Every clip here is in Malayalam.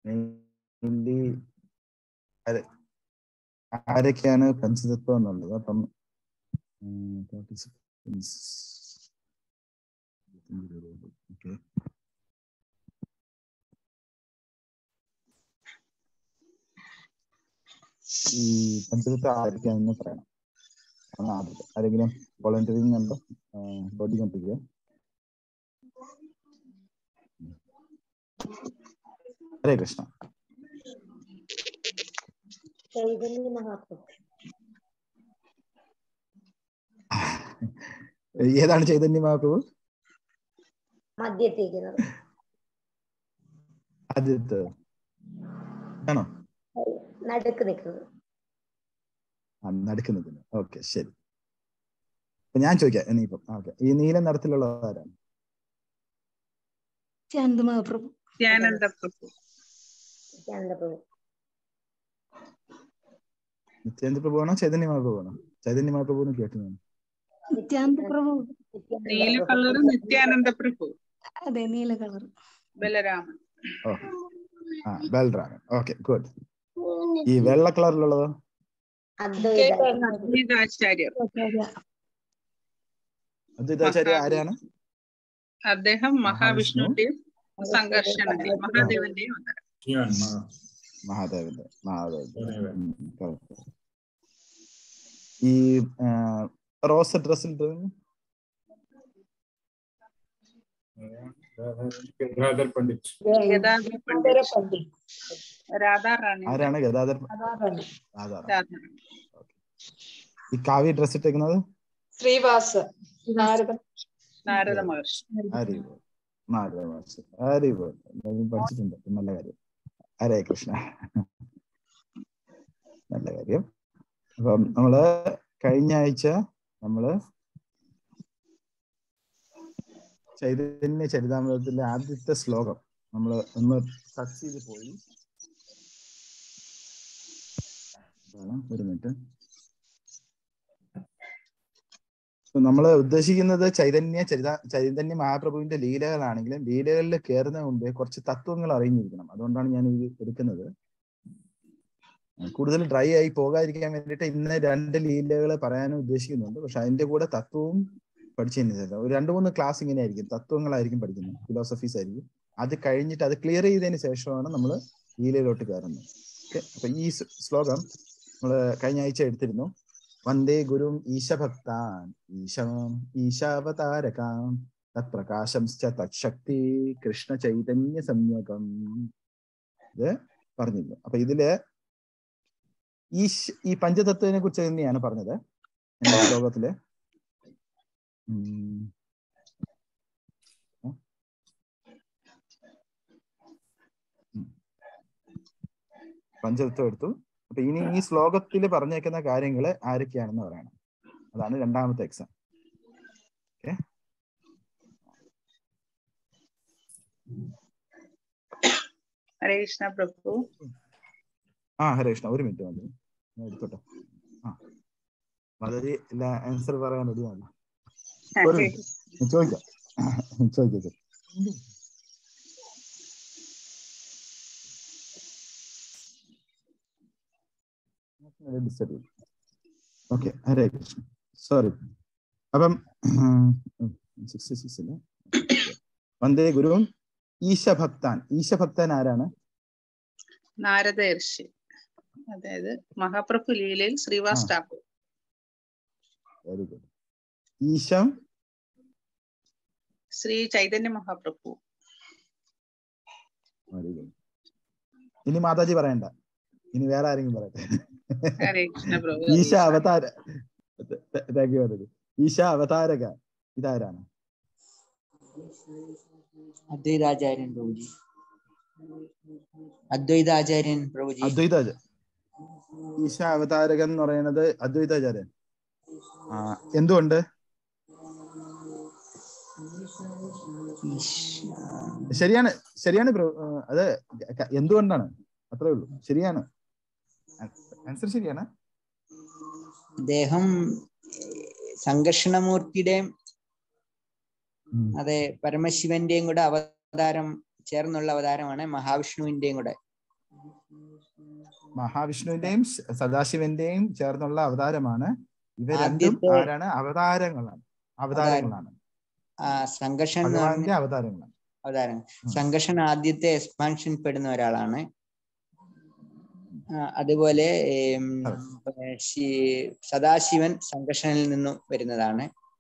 മെയിൻലി ആരൊക്കെയാണ് പഞ്ചതത്വം എന്നുള്ളത് അപ്പം പാർട്ടിസിപ്പൻസ് ഓക്കെ ഈ പഞ്ചതത്വം ആരൊക്കെയാണെന്ന് പറയണം അതാണ് ആദ്യത്തെ ആരെങ്കിലും വോളണ്ടിയറിംഗ് ഉണ്ടോ ബോഡി കണ്ടിരിക്കുക ഹരേ കൃഷ്ണ ചൈതന്യ മഹാപ്രഭു ഏതാണ് ചൈതന്യ മഹാപ്രഭു മദ്യത്തിരിക്കുന്നത് ആദ്യത്തെ ആണോ നടുക്ക് നിൽക്കുന്നത് ആ, നടക്കുന്നതിന് ഓക്കെ ശരി അപ്പൊ ഞാൻ ചോദിക്കാം ഇനിയിപ്പം ഓക്കെ ഈ നീല നിറത്തിലുള്ളത് ആരാണ് ശാന്ത മഹാപ്രഭു നിത്യാനന്ദ പ്രഭു ചന്ദ്രപ്രഭു നിത്യാനന്ദ പ്രഭുവാണോ ചൈതന്യ മഹാപ്രഭുവാണോ ചൈതന്യ മഹാപ്രഭുവിനെ കേട്ടു ഞാൻ നിത്യാനന്ദ പ്രഭു നീല കളറ് നിത്യാനന്ദ പ്രഭു അതെ നീല കളർ ബലരാമൻ ഓ ആ ബൽറാമൻ ഓക്കെ ഗുഡ് ഈ വെള്ള കളറിലുള്ളതോ അദ്വൈത അദ്വൈതാചാര്യർ അദ്വൈതാചാര്യ ആരാണ് അദ്ദേഹം മഹാവിഷ്ണുവിന്റെയും സംഘർഷണന്റെയും മഹാദേവന്റെയും അവതാരം. മഹാദേവന്റെ മഹാദേവന്റെ മഹാദേവൻ. ഉം, correct. ഈ റോസ് ഡ്രസ്സിൽ ഗംഗാധർ പണ്ഡിറ്റ് ഗദാധര ഗംഗാധര പണ്ഡിറ്റ് പണ്ഡിറ്റ് രാധാറാണി ആരാണ് ഗതാഗത അതാണ് ആധാരം രാധാറാണി ഈ കാവ്യ ഡ്രസ് ഇട്ടേക്കുന്നത് ശ്രീവാസ് നാരദ നാരദ മഹർഷി അറിവ് മാധവ അറിവ് പഠിച്ചിട്ടുണ്ട് നല്ല കാര്യം ഹരേ കൃഷ്ണ നല്ല കാര്യം അപ്പം നമ്മള് കഴിഞ്ഞ ആഴ്ച നമ്മള് ചൈതന്യ ചരിതാമൃതത്തിലെ ആദ്യത്തെ ശ്ലോകം നമ്മൾ ഒന്ന് ടച്ച് ചെയ്ത് പോയി ഇതാണ്, ഒരു മിനിറ്റ് നമ്മൾ ഉദ്ദേശിക്കുന്നത് ചൈതന്യ ചരിത ചൈതന്യ മഹാപ്രഭുവിന്റെ ലീലകളാണെങ്കിലും ലീലകളിൽ കയറുന്ന മുമ്പേ കുറച്ച് തത്വങ്ങൾ അറിഞ്ഞിരിക്കണം അതുകൊണ്ടാണ് ഞാൻ ഇത് എടുക്കുന്നത് കൂടുതൽ ഡ്രൈ ആയി പോകാതിരിക്കാൻ വേണ്ടിയിട്ട് ഇന്ന് രണ്ട് ലീലകൾ പറയാനും ഉദ്ദേശിക്കുന്നുണ്ട് പക്ഷെ അതിന്റെ കൂടെ തത്വവും പഠിച്ചു കഴിഞ്ഞില്ല ഒരു രണ്ട് മൂന്ന് ക്ലാസ് ഇങ്ങനെ ആയിരിക്കും തത്വങ്ങളായിരിക്കും പഠിക്കുന്നത് ഫിലോസഫീസ് ആയിരിക്കും അത് കഴിഞ്ഞിട്ട് അത് ക്ലിയർ ചെയ്തതിന് ശേഷമാണ് നമ്മൾ ലീലയിലോട്ട് കയറുന്നത് ഓക്കെ അപ്പൊ ഈ സ് ശ്ലോകം നമ്മൾ കഴിഞ്ഞ ആഴ്ച എടുത്തിരുന്നു വന്ദേ ഗുരും ഈശഭക്താൻ ഈശം ഈശാവതാരകാം തത്പ്രകാശം തത്ശക്തി കൃഷ്ണ ചൈതന്യ സംയോഗം ഇത് പറഞ്ഞിരുന്നു അപ്പൊ ഇതില് ഈ ശ്- ഈ പഞ്ചതത്വത്തിനെ കുറിച്ച് തന്നെയാണ് പറഞ്ഞത് എന്റെ ശ്ലോകത്തില് ഉം. ഉം. പഞ്ചതത്വം എടുത്തു അപ്പൊ ഇനി ഈ ശ്ലോകത്തിൽ പറഞ്ഞേക്കുന്ന കാര്യങ്ങൾ ആരൊക്കെയാണെന്ന് പറയണം അതാണ് രണ്ടാമത്തെ എക്സാം ഓക്കെ ഹരേ കൃഷ്ണ പ്രഭു ആ ഹരേ കൃഷ്ണ ഒരു മിനിറ്റ് മതി ഞാൻ എടുത്തോട്ടെ ആ വളരെ എല്ലാ ആൻസർ പറയാൻ റെഡിയാണ് ഒരു ഹരേ മിനിറ്റ് ഞാൻ ചോദിക്കാം ചോദിക്കാം ചോദിക്കാം. ഡിസ്റ്റർബ് ചെയ്തു ഓക്കെ ഹരേ കൃഷ്ണ സോറി അപ്പം സിക്സ്റ്റി സിക്സ് അല്ലേ വന്ദേ ഗുരുവും ഈശഭക്താൻ ഈശഭക്തൻ ആരാണ് നാരദ ഋഷി അതായത് മഹാപ്രഭു ലീലയിൽ ശ്രീവാസ് ആ. ഠാക്കൂർ വെരി ഗുഡ് ഈശം ശ്രീ ചൈതന്യ മഹാപ്രഭു വെരി ഗുഡ് ഇനി മാതാജി പറയണ്ട ഇനി വേറെ ആരെങ്കിലും പറയട്ടെ ഹരേ കൃഷ്ണ പ്രഭു ഈശ അവതാര താങ്ക് യു മാതാജി ഈശ അവതാരക ഇതാരാണ് അദ്വൈതാചാര്യൻ പ്രഭുജി അദ്വൈതാചാര്യൻ പ്രഭുജി അദ്വൈതാചാര്യ ഈശ അവതാരകൻ എന്ന് പറയുന്നത് അദ്വൈതാചാര്യൻ ആ എന്തുകൊണ്ട് ശരിയാണ് ശരിയാണ് ബ്രോ ആ, അത് ക- എന്തുകൊണ്ടാണ് അത്രേ ഉള്ളൂ ശരിയാണ് ആൻസർ ശരിയാണ് അദ്ദേഹം സംഘർഷണമൂർത്തിയുടെയും അതെ പരമശിവന്റെയും കൂടെ അവതാരം ചേർന്നുള്ള അവതാരമാണ് മഹാവിഷ്ണുവിന്റെയും കൂടെ മഹാവിഷ്ണുവിന്റെയും സ- സദാശിവന്റെയും ചേർന്നുള്ള അവതാരമാണ് ഇവ രണ്ടും ആദ്യത്തെ- ആരാണ് അവതാരങ്ങളാണ് അവതാരങ്ങളാണ് ആ, സംഘർഷൻ എന്ന് ഭഗവാന്റെ പറഞ്ഞ അവതാരങ്ങളാണ് അവതാരം ഉം. സംഘർഷൻ ആദ്യത്തെ എക്സ്പാൻഷൻ പെടുന്ന ഒരാളാണ് ആ, അതുപോലെ ഉം, അതെ. ശി- സദാശിവൻ സംഘർഷനിൽ നിന്നും വരുന്നതാണ്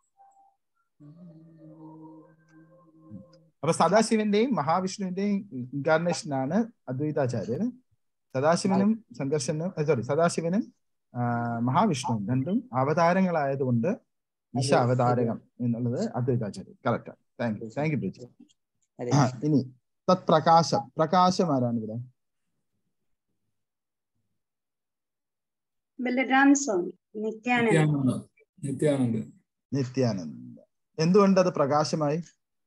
അപ്പൊ സദാശിവന്റെയും മഹാവിഷ്ണുവിന്റെയും ഇൻകാർണേഷൻ ആണ് അദ്വൈതാചാര്യർ സദാശിവനും സംഘർഷനും സോറി സദാശിവനും ആ, മഹാവിഷ്ണുവും രണ്ടും അവതാരങ്ങളായതുകൊണ്ട് ഈശ അതെ. അവതാരകം എന്നുള്ളത് അദ്വൈതാചാര്യർ correct thank you thank you Brij അതെ ആ, ഇനി തത് പ്രകാശം പ്രകാശം ആരാണ് ഇവിടെ ബലരാം സ്വാമി നിത്യാനന്ദ നിത്യാനന്ദ നിത്യാനന്ദ നിത്യാനന്ദ എന്തുകൊണ്ട് അത് പ്രകാശമായി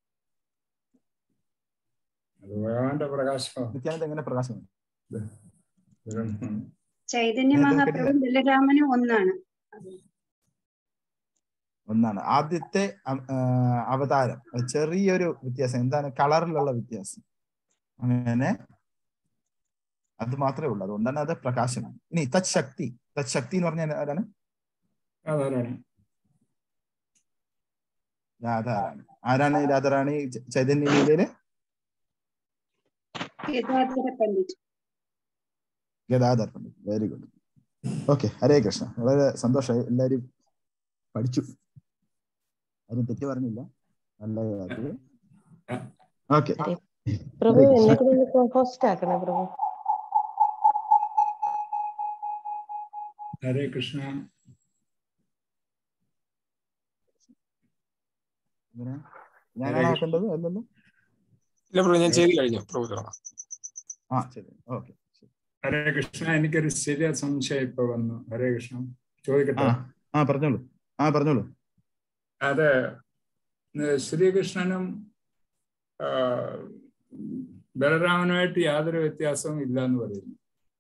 അത് ഭഗവാന്റെ പ്രകാശമാണ് നിത്യാനന്ദ എങ്ങനെ പ്രകാശമായി ചൈതന്യ ഞാൻ മഹാപ്രഭു ബലരാമനും ഒന്നാണ് ഒന്നാണ് ആദ്യത്തെ അ- ആ, അവതാരം അത് ചെറിയൊരു വ്യത്യാസം എന്താണ് കളറിലുള്ള വ്യത്യാസം അങ്ങനെ അത് മാത്രമേ ഉള്ളൂ അതുകൊണ്ടാണ് അത് പ്രകാശമാണ് ഇനി തത് ശക്തി തത് ശക്തി എന്ന് പറഞ്ഞാൽ ആരാണ് അതാരാണ് രാധാറാണി ആരാണ് ഈ രാധാറാണി ച- ചൈതന്യ ലീലയില് Gadadhara Pandit Gadadhar Pandit very good okay Hare Krishna വളരെ സന്തോഷമായി എല്ലാരും പഠിച്ചു ആരും തെറ്റ് പറഞ്ഞില്ല നല്ല കാര്യത്തില് ഓക്കെ പ്രഭു എന്നെ കൂടെ ഹോസ്റ്റ് ആക്കണേ പ്രഭു ഹരേ കൃഷ്ണ ഞാനാണ് ആക്കേണ്ടത് അല്ലല്ലോ ഇല്ല പ്രഭു ഞാൻ ചെയ്തു കഴിഞ്ഞു പ്രഭു തുടങ്ങാം ആ ശരി ഓക്കെ ഹരേ കൃഷ്ണ എനിക്കൊരു ശരിയ സംശയം ഇപ്പൊ വന്നു ഹരേ കൃഷ്ണ ചോദിക്കട്ടെ ആ ആ പറഞ്ഞോളൂ ആ പറഞ്ഞോളൂ അത് ഏർ ശ്രീകൃഷ്ണനും ആ, ബലരാമനുമായിട്ട് യാതൊരു വ്യത്യാസവും ഇല്ല എന്ന് പറയുന്നു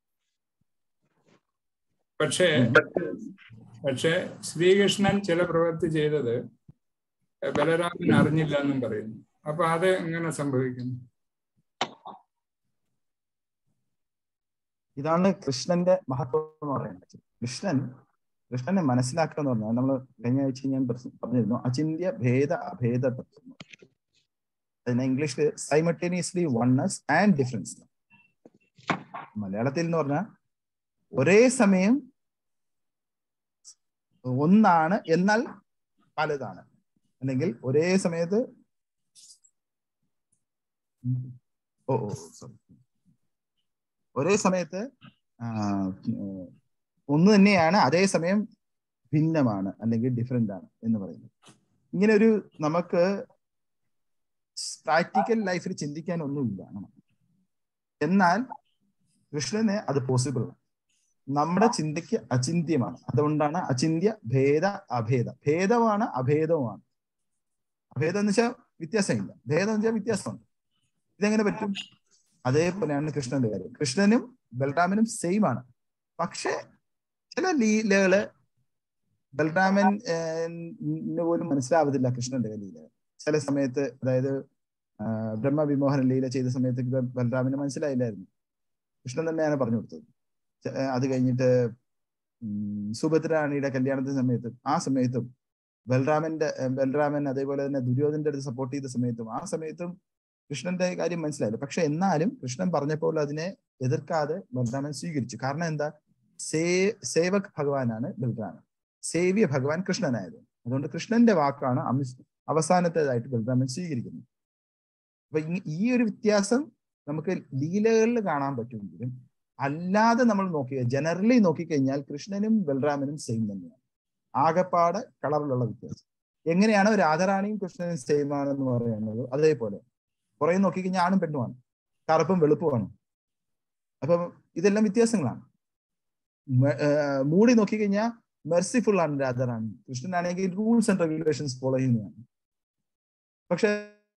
പക്ഷേ പക്ഷേ ശ്രീകൃഷ്ണൻ ചില പ്രവൃത്തി ചെയ്തത് ബലരാമൻ അറിഞ്ഞില്ല എന്നും പറയുന്നു അപ്പൊ അത് എങ്ങനെ സംഭവിക്കുന്നു ഇതാണ് കൃഷ്ണന്റെ മഹത്വം എന്ന് പറയുന്നത് കൃഷ്ണൻ കൃഷ്ണനെ മനസ്സിലാക്കുക എന്ന് പറഞ്ഞാൽ നമ്മൾ കഴിഞ്ഞ ആഴ്ച ഞാൻ പ്രസ- പറഞ്ഞിരുന്നു അചിന്യ ഭേദ അഭേദ തത്വം അതിനെ ഇംഗ്ലീഷിൽ സൈമൾട്ടേനിയസ്ലി വണ്ണസ് ആൻഡ് ഡിഫറൻസ് മലയാളത്തിൽ എന്ന് പറഞ്ഞാൽ ഒരേ സമയം ഒന്നാണ് എന്നാൽ പലതാണ് അല്ലെങ്കിൽ ഒരേ സമയത്ത് ഓ ഓ സോറി ഒരേ സമയത്ത് ആ, ഉം, ഒന്ന് തന്നെയാണ് അതേസമയം ഭിന്നമാണ് അല്ലെങ്കിൽ ഡിഫറെന്റ് ആണ് എന്ന് പറയുന്നത് ഇങ്ങനെ ഒരു നമുക്ക് പ്രാക്ടിക്കൽ ലൈഫിൽ ചിന്തിക്കാൻ ഒന്നുമില്ല നമുക്ക്. എന്നാൽ കൃഷ്ണന് അത് പോസിബിൾ നമ്മുടെ ചിന്തയ്ക്ക് അചിന്ത്യമാണ് അതുകൊണ്ടാണ് അചിന്യ ഭേദ അഭേദ ഭേദമാണ് അഭേദവുമാണ് അഭേദം എന്ന് വെച്ചാൽ വ്യത്യാസമില്ല ഭേദം എന്ന് വെച്ചാൽ വ്യത്യാസമുണ്ട് ഇതെങ്ങനെ പറ്റും അതേപോലെയാണ് കൃഷ്ണന്റെ കാര്യം കൃഷ്ണനും ബലരാമനും സെയിം ആണ് പക്ഷെ ചില ലീലകള് ബലരാമൻ ഏർ, ന് പോലും മനസ്സിലാവത്തില്ല കൃഷ്ണന്റെ ലീല ചില സമയത്ത് അതായത് ആ, ബ്രഹ്മവിമോഹന ലീല ചെയ്ത സമയത്ത് ബ- ബലരാമന് മനസ്സിലായില്ലായിരുന്നു കൃഷ്ണൻ തന്നെയാണ് പറഞ്ഞു കൊടുത്തത് ച- ഏർ, അത് കഴിഞ്ഞിട്ട് ഉം, സുഭദ്രാണിയുടെ കല്യാണത്തിന്റെ സമയത്തും ആ സമയത്തും ബലരാമന്റെ ഏർ, ബലരാമൻ അതേപോലെ തന്നെ ദുര്യോധന്റെ അടുത്ത് സപ്പോർട്ട് ചെയ്ത സമയത്തും ആ സമയത്തും കൃഷ്ണന്റെ കാര്യം മനസ്സിലായില്ല പക്ഷെ എന്നാലും കൃഷ്ണൻ പറഞ്ഞപ്പോൾ അതിനെ എതിർക്കാതെ ബലരാമൻ സ്വീകരിച്ചു കാരണം എന്താ സേ സേവക് ഭഗവാനാണ് ബലരാമൻ സേവ്യ ഭഗവാൻ കൃഷ്ണനായത് അതുകൊണ്ട് കൃഷ്ണന്റെ വാക്കാണ് അംശ- അവസാനത്തേതായിട്ട് ബലരാമൻ സ്വീകരിക്കുന്നത് അപ്പൊ ഇ- ഈ ഒരു വ്യത്യാസം നമുക്ക് ലീലകളിൽ കാണാൻ പറ്റുമെങ്കിലും അല്ലാതെ നമ്മൾ നോക്കിയ ജനറലി നോക്കിക്കഴിഞ്ഞാൽ കൃഷ്ണനും ബലരാമനും സെയിം തന്നെയാണ് ആകപ്പാട് കളറിലുള്ള വ്യത്യാസം എങ്ങനെയാണോ രാധാറാണിയും കൃഷ്ണനും സെയിം ആണെന്ന് പറയുന്നത് അതേപോലെ കുറെ നോക്കിക്കഴിഞ്ഞാൽ ആണും പെണ്ണുമാണ് കറുപ്പും വെളുപ്പുമാണ് അപ്പം ഇതെല്ലാം വ്യത്യാസങ്ങളാണ് മ- ഏർ മൂടി നോക്കിക്കഴിഞ്ഞാൽ മെർസിഫുൾ ആണ് രാധാറാണി കൃഷ്ണനാണെങ്കിൽ റൂൾസ് ആൻഡ് റെഗുലേഷൻസ് ഫോളോ ചെയ്യുന്നതാണ് പക്ഷെ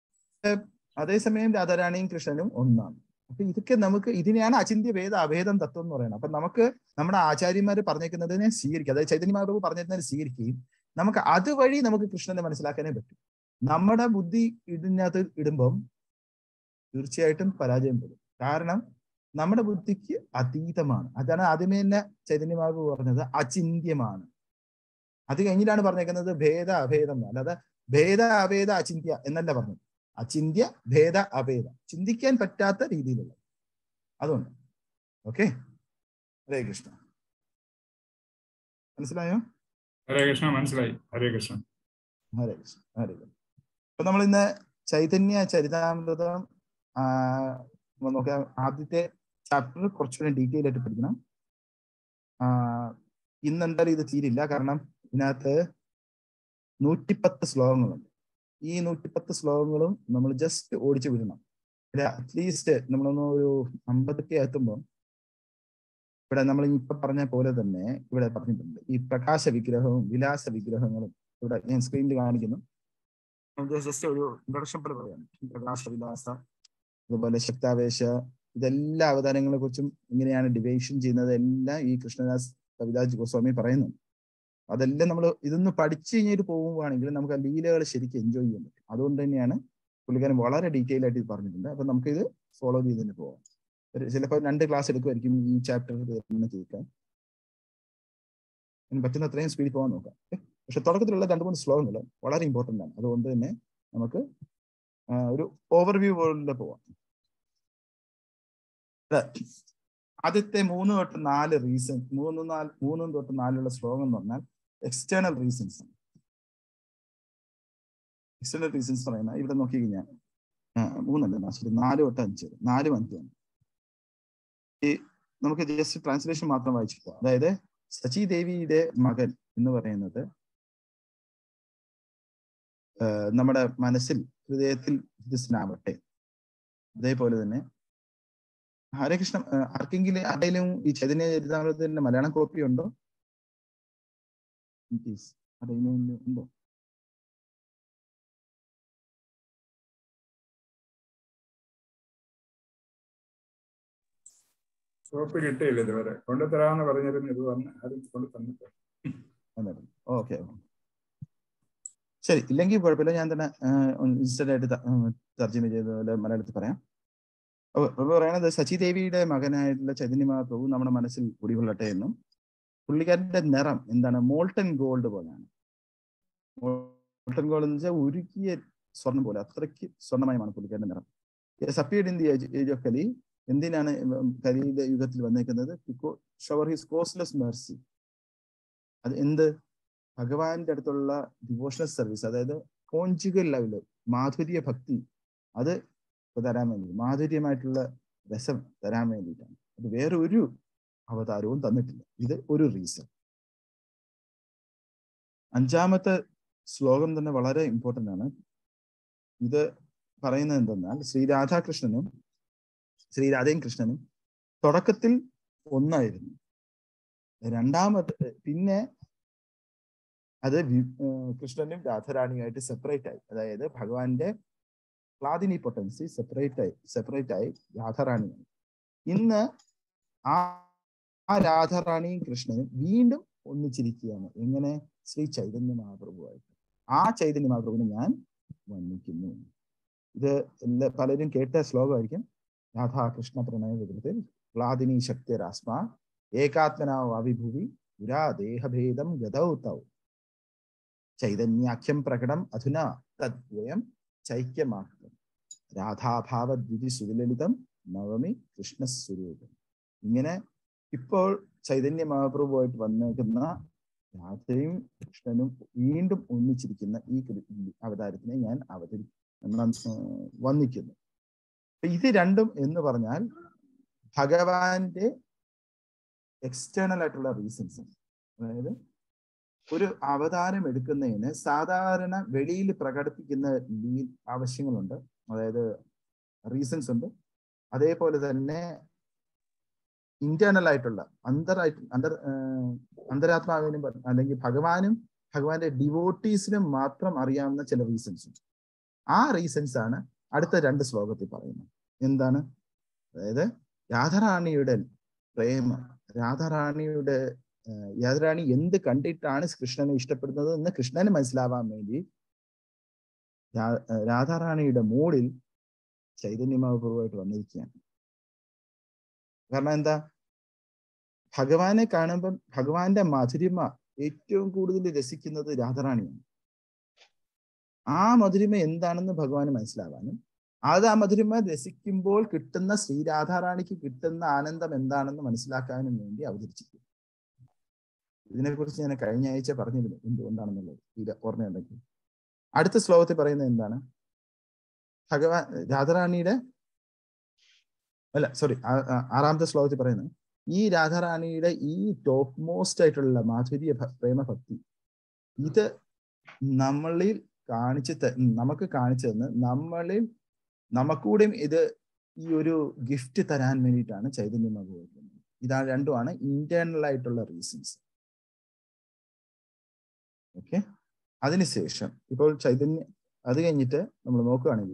അതേസമയം രാധാറാണിയും കൃഷ്ണനും ഒന്നാണ് അപ്പൊ ഇതൊക്കെ നമുക്ക് ഇതിനെയാണ് അചിന്യ ഭേദ അഭേദം തത്വം എന്ന് പറയുന്നത് അപ്പൊ നമുക്ക് നമ്മുടെ ആചാര്യന്മാർ പറഞ്ഞേക്കുന്നതിനെ സ്വീകരിക്കുക അതായത് ചൈതന്യ മഹാപ്രഭു പറഞ്ഞിരുന്നതിനെ സ്വീകരിക്കുകയും നമുക്ക് അതുവഴി നമുക്ക് കൃഷ്ണനെ മനസ്സിലാക്കാനേ പറ്റും നമ്മുടെ ബുദ്ധി ഇതിനകത്ത് ഇടുമ്പം തീർച്ചയായിട്ടും പരാജയം വരും കാരണം നമ്മുടെ ബുദ്ധിക്ക് അതീതമാണ് അതാണ് ആദ്യമേ തന്നെ ചൈതന്യമാവ് പറഞ്ഞത് അചിന്യമാണ് അത് കഴിഞ്ഞിട്ടാണ് പറഞ്ഞേക്കുന്നത് ഭേദ അഭേദം അല്ലാതെ ഭേദ അഭേദ അചിന്യ എന്നല്ല പറഞ്ഞത് അചിന്യ ഭേദ അഭേദ ചിന്തിക്കാൻ പറ്റാത്ത രീതിയിലുള്ള അതുകൊണ്ട് ഓക്കെ ഹരേ കൃഷ്ണ മനസ്സിലായോ ഹരേ കൃഷ്ണ മനസ്സിലായി ഹരേ കൃഷ്ണ ഹരേ കൃഷ്ണ ഹരേ കൃഷ്ണ അപ്പൊ നമ്മൾ ഇന്ന് ചൈതന്യ ചരിതാമൃതം ആ, നമ്മൾ നോക്കാം ആദ്യത്തെ ചാപ്റ്റർ കുറച്ചുകൂടി ഡീറ്റെയിൽ ആയിട്ട് പഠിക്കണം ആ, ഇന്ന് എന്തായാലും ഇത് തീരില്ല കാരണം ഇതിനകത്ത് നൂറ്റിപ്പത്ത് ശ്ലോകങ്ങളുണ്ട് ഈ നൂറ്റിപ്പത്ത് ശ്ലോകങ്ങളും നമ്മൾ ജസ്റ്റ് ഓടിച്ചു വിടണം അറ്റ്ലീസ്റ്റ് നമ്മളൊന്ന് ഒരു അമ്പതൊക്കെ എത്തുമ്പോൾ ഇവിടെ നമ്മൾ ഇപ്പൊ പറഞ്ഞ പോലെ തന്നെ ഇവിടെ പറഞ്ഞിട്ടുണ്ട് ഈ പ്രകാശ വിഗ്രഹവും വിലാസ വിഗ്രഹങ്ങളും ഇവിടെ ഞാൻ സ്ക്രീനിൽ കാണിക്കുന്നു ജസ്റ്റ് ഒരു ഇൻട്രൊഡക്ഷൻ പോലെ പറയാം പ്രകാശ വിലാസ അതുപോലെ ശക്താവേശ ഇതെല്ലാ അവതാരങ്ങളെ കുറിച്ചും ഇങ്ങനെയാണ് ഡിവൈഷൻ ചെയ്യുന്നത് എല്ലാം ഈ കൃഷ്ണദാസ് കവിതാജ് ഗോസ്വാമി പറയുന്നുണ്ട് അതെല്ലാം നമ്മൾ ഇതൊന്ന് പഠിച്ചു കഴിഞ്ഞിട്ട് പോകുവാണെങ്കിൽ നമുക്ക് ആ ലീലകൾ ശരിക്കും എൻജോയ് ചെയ്യാൻ പറ്റും അതുകൊണ്ട് തന്നെയാണ് പുള്ളിക്കാരൻ വളരെ ഡീറ്റെയിൽ ആയിട്ട് ഇത് പറഞ്ഞിട്ടുണ്ട് അപ്പൊ നമുക്ക് ഇത് ഫോളോ ചെയ്ത് തന്നെ പോവാം ഒരു ചിലപ്പോൾ രണ്ട് ക്ലാസ് എടുക്കുമായിരിക്കും ഈ ചാപ്റ്റർ തന്നെ കേൾക്കാൻ അതിന് പറ്റുന്ന അത്രയും സ്പീഡിൽ പോകാൻ നോക്കാം okay? പക്ഷെ തുടക്കത്തിലുള്ള രണ്ട് മൂന്ന് ശ്ലോകങ്ങൾ വളരെ ഇമ്പോർട്ടന്റ് ആണ് അതുകൊണ്ട് തന്നെ നമുക്ക് ആ, ഒരു ഓവർവ്യൂ പോലെ പോവാം ഇത് ആദ്യത്തെ മൂന്ന് തൊട്ട് നാല് റീസൺ മൂന്ന് നാല് മൂന്നും തൊട്ട് നാലുള്ള ശ്ലോകം എന്ന് പറഞ്ഞാൽ എക്സ്റ്റേണൽ റീസൺസ് ആണ് എക്സ്റ്റേണൽ റീസൺസ് പറയുന്ന ഇവിടെ നോക്കി കഴിഞ്ഞാൽ ആ, മൂന്നല്ല ശരി നാല് തൊട്ട് അഞ്ച് വരെ. നാലും അഞ്ചാണ് ഈ നമുക്ക് ജസ്റ്റ് ട്രാൻസ്ലേഷൻ മാത്രം വായിച്ചു പോവാം അതായത് സചി ദേവിയുടെ മകൻ എന്ന് പറയുന്നത് ആ, നമ്മുടെ മനസ്സിൽ ഹൃദയത്തിൽ ഹൃദയസ്ഥനാവട്ടെ അതേപോലെ തന്നെ ഹരകൃഷ്ണ ആ, ആർക്കെങ്കിലും ആരെങ്കിലും ഈ ചൈതന്യ ചരിതാമൃതത്തിന്റെ മലയാളം കോപ്പി ഉണ്ടോ Please, ആരെങ്കിലും ഉണ്ടോ സോപ്പ് കിട്ടിയില്ല ഇതുവരെ കൊണ്ടുതരാമെന്ന് പറഞ്ഞിരുന്നു ഇത് വന്ന് ആരും കൊണ്ട് തന്നില്ല ഓക്കെ ശരി ഇല്ലെങ്കിൽ കുഴപ്പമില്ല ഞാൻ തന്നെ ഇൻസ്റ്റന്റ് ആയിട്ട് ത- ഉം, തർജ്ജമ ചെയ്തതുപോലെ മലയാളത്തിൽ പറയാം അപ്പൊ അപ്പൊ പറയണത് സച്ചി ദേവിയുടെ മകനായിട്ടുള്ള ചൈതന്യ മഹാപ്രഭു നമ്മുടെ മനസ്സിൽ കുടികൊള്ളട്ടെ എന്നും പുള്ളിക്കാരന്റെ നിറം എന്താണ് മോൾട്ടൻ ഗോൾഡ് പോലെയാണ് മോൾട്ടൻ ഗോൾഡ് എന്ന് വെച്ചാൽ ഉരുക്കിയ സ്വർണം പോലെ അത്രയ്ക്ക് സ്വർണ്ണമയമാണ് പുള്ളിക്കാരന്റെ നിറം സപ്പിയഡ് in the age of Kali എന്തിനാണ് കലിയുടെ യുഗത്തിൽ വന്നേക്കുന്നത് ഷവർ ഹിസ് കോസ്ലെസ് മെർസി അത് എന്ത് ഭഗവാന്റെ അടുത്തുള്ള ഡിവോഷണൽ സർവീസ് അതായത് കോഞ്ചുഗൽ ലെവല് മാധുര്യ ഭക്തി അത് തരാൻ വേണ്ടി മാധുര്യമായിട്ടുള്ള രസം തരാൻ വേണ്ടിയിട്ടാണ് അത് വേറെ ഒരു അവതാരവും തന്നിട്ടില്ല ഇത് ഒരു റീസൺ അഞ്ചാമത്തെ ശ്ലോകം തന്നെ വളരെ ഇമ്പോർട്ടന്റ് ആണ് ഇത് പറയുന്നത് എന്തെന്നാൽ ശ്രീ രാധാകൃഷ്ണനും ശ്രീ രാധയും കൃഷ്ണനും തുടക്കത്തിൽ ഒന്നായിരുന്നു രണ്ടാമത് പിന്നെ അത് വി- ഏർ കൃഷ്ണനും രാധാറാണിയുമായിട്ട് സെപ്പറേറ്റ് ആയി അതായത് ഭഗവാന്റെ ക്ലാദിനി പൊട്ടൻസി സെപ്പറേറ്റ് ആയി സെപ്പറേറ്റ് ആയി രാധാറാണിയായി ഇന്ന് ആ ആ രാധാറാണിയും കൃഷ്ണനും വീണ്ടും ഒന്നിച്ചിരിക്കുകയാണ് എങ്ങനെ ശ്രീ ചൈതന്യ മഹാപ്രഭുവായിട്ട് ആ ചൈതന്യ മഹാപ്രഭുവിനെ ഞാൻ വന്ദിക്കുന്നു ഇത് എല്ലാ പലരും കേട്ട ശ്ലോകമായിരിക്കും രാധാകൃഷ്ണ പ്രണയ വികൃതിൽ ക്ലാദിനി ശക്തിരാസ്മ ഏകാത്മനാവ് അവിഭുവി പുരാ ദേഹഭേദം ഗതൗ തൗ ചൈതന്യാഖ്യം പ്രകടം അധുന തദ്വയം ചൈക്യമാക്തം രാധാഭാവദ്വിതി സുവിലളിതം നവമി കൃഷ്ണസ്വരൂപം ഇങ്ങനെ ഇപ്പോൾ ചൈതന്യ മഹാപ്രഭുവായിട്ട് വന്നേക്കുന്ന രാധയും കൃഷ്ണനും വീണ്ടും ഒന്നിച്ചിരിക്കുന്ന ഈ കൃ- അവതാരത്തിനെ ഞാൻ അവതരി ന- ഏർ വന്ദിക്കുന്നു അപ്പൊ ഇത് രണ്ടും എന്ന് പറഞ്ഞാൽ ഭഗവാന്റെ എക്സ്റ്റേണൽ ആയിട്ടുള്ള റീസൺസ് അതായത് ഒരു അവതാരം എടുക്കുന്നതിന് സാധാരണ വെളിയിൽ പ്രകടിപ്പിക്കുന്ന ലീ ആവശ്യങ്ങളുണ്ട് അതായത് റീസൺസ് ഉണ്ട് അതേപോലെ തന്നെ ഇന്റേണൽ ആയിട്ടുള്ള അന്തറായിട്ട് അന്തർ ഏർ അന്തരാത്മാവിനും പ- അല്ലെങ്കിൽ ഭഗവാനും ഭഗവാന്റെ ഡിവോട്ടീസിനും മാത്രം അറിയാവുന്ന ചില റീസൺസ് ഉണ്ട് ആ റീസൺസ് ആണ് അടുത്ത രണ്ട് ശ്ലോകത്തിൽ പറയുന്നത് എന്താണ് അതായത് രാധാറാണിയുടെ പ്രേമം രാധാറാണിയുടെ ഏഹ് രാധാറാണി എന്ത് കണ്ടിട്ടാണ് കൃഷ്ണനെ ഇഷ്ടപ്പെടുന്നത് എന്ന് കൃഷ്ണന് മനസ്സിലാവാൻ വേണ്ടി രാ- ഏഹ് രാധാറാണിയുടെ മൂഡിൽ ചൈതന്യ മഹാപ്രഭുവായിട്ട് വന്നിരിക്കുകയാണ് കാരണം എന്താ ഭഗവാനെ കാണുമ്പം ഭഗവാന്റെ മധുരിമ ഏറ്റവും കൂടുതൽ രസിക്കുന്നത് രാധാറാണിയാണ് ആ മധുരിമ എന്താണെന്ന് ഭഗവാന് മനസ്സിലാവാനും അത് ആ മധുരിമ രസിക്കുമ്പോൾ കിട്ടുന്ന ശ്രീരാധാറാണിക്ക് കിട്ടുന്ന ആനന്ദം എന്താണെന്ന് മനസ്സിലാക്കാനും വേണ്ടി അവതരിച്ചിരിക്കും ഇതിനെക്കുറിച്ച് ഞാൻ കഴിഞ്ഞ ആഴ്ച പറഞ്ഞിരുന്നു എന്തുകൊണ്ടാണെന്നുള്ളത് ഇത് ഓർമ്മയുണ്ടെങ്കിൽ അടുത്ത ശ്ലോകത്തിൽ പറയുന്നത് എന്താണ് ഭഗവാൻ രാധാറാണിയുടെ അല്ല സോറി ആറാമത്തെ ശ്ലോകത്തിൽ പറയുന്നത് ഈ രാധാറാണിയുടെ ഈ ടോപ്പ് മോസ്റ്റ് ആയിട്ടുള്ള മാധുര്യ ഭ- പ്രേമഭക്തി ഇത് നമ്മളിൽ കാണിച്ചു ത- നമുക്ക് കാണിച്ചു തന്ന് നമ്മളിൽ നമുക്കൂടെയും ഇത് ഈ ഒരു ഗിഫ്റ്റ് തരാൻ വേണ്ടിയിട്ടാണ് ചൈതന്യം ഉപയോഗിക്കുന്നത് ഇതാണ് രണ്ടുമാണ് ഇന്റേണൽ ആയിട്ടുള്ള റീസൺസ് ഓക്കെ അതിനുശേഷം ഇപ്പോൾ ചൈതന്യ അത് കഴിഞ്ഞിട്ട് നമ്മൾ നോക്കുകയാണെങ്കിൽ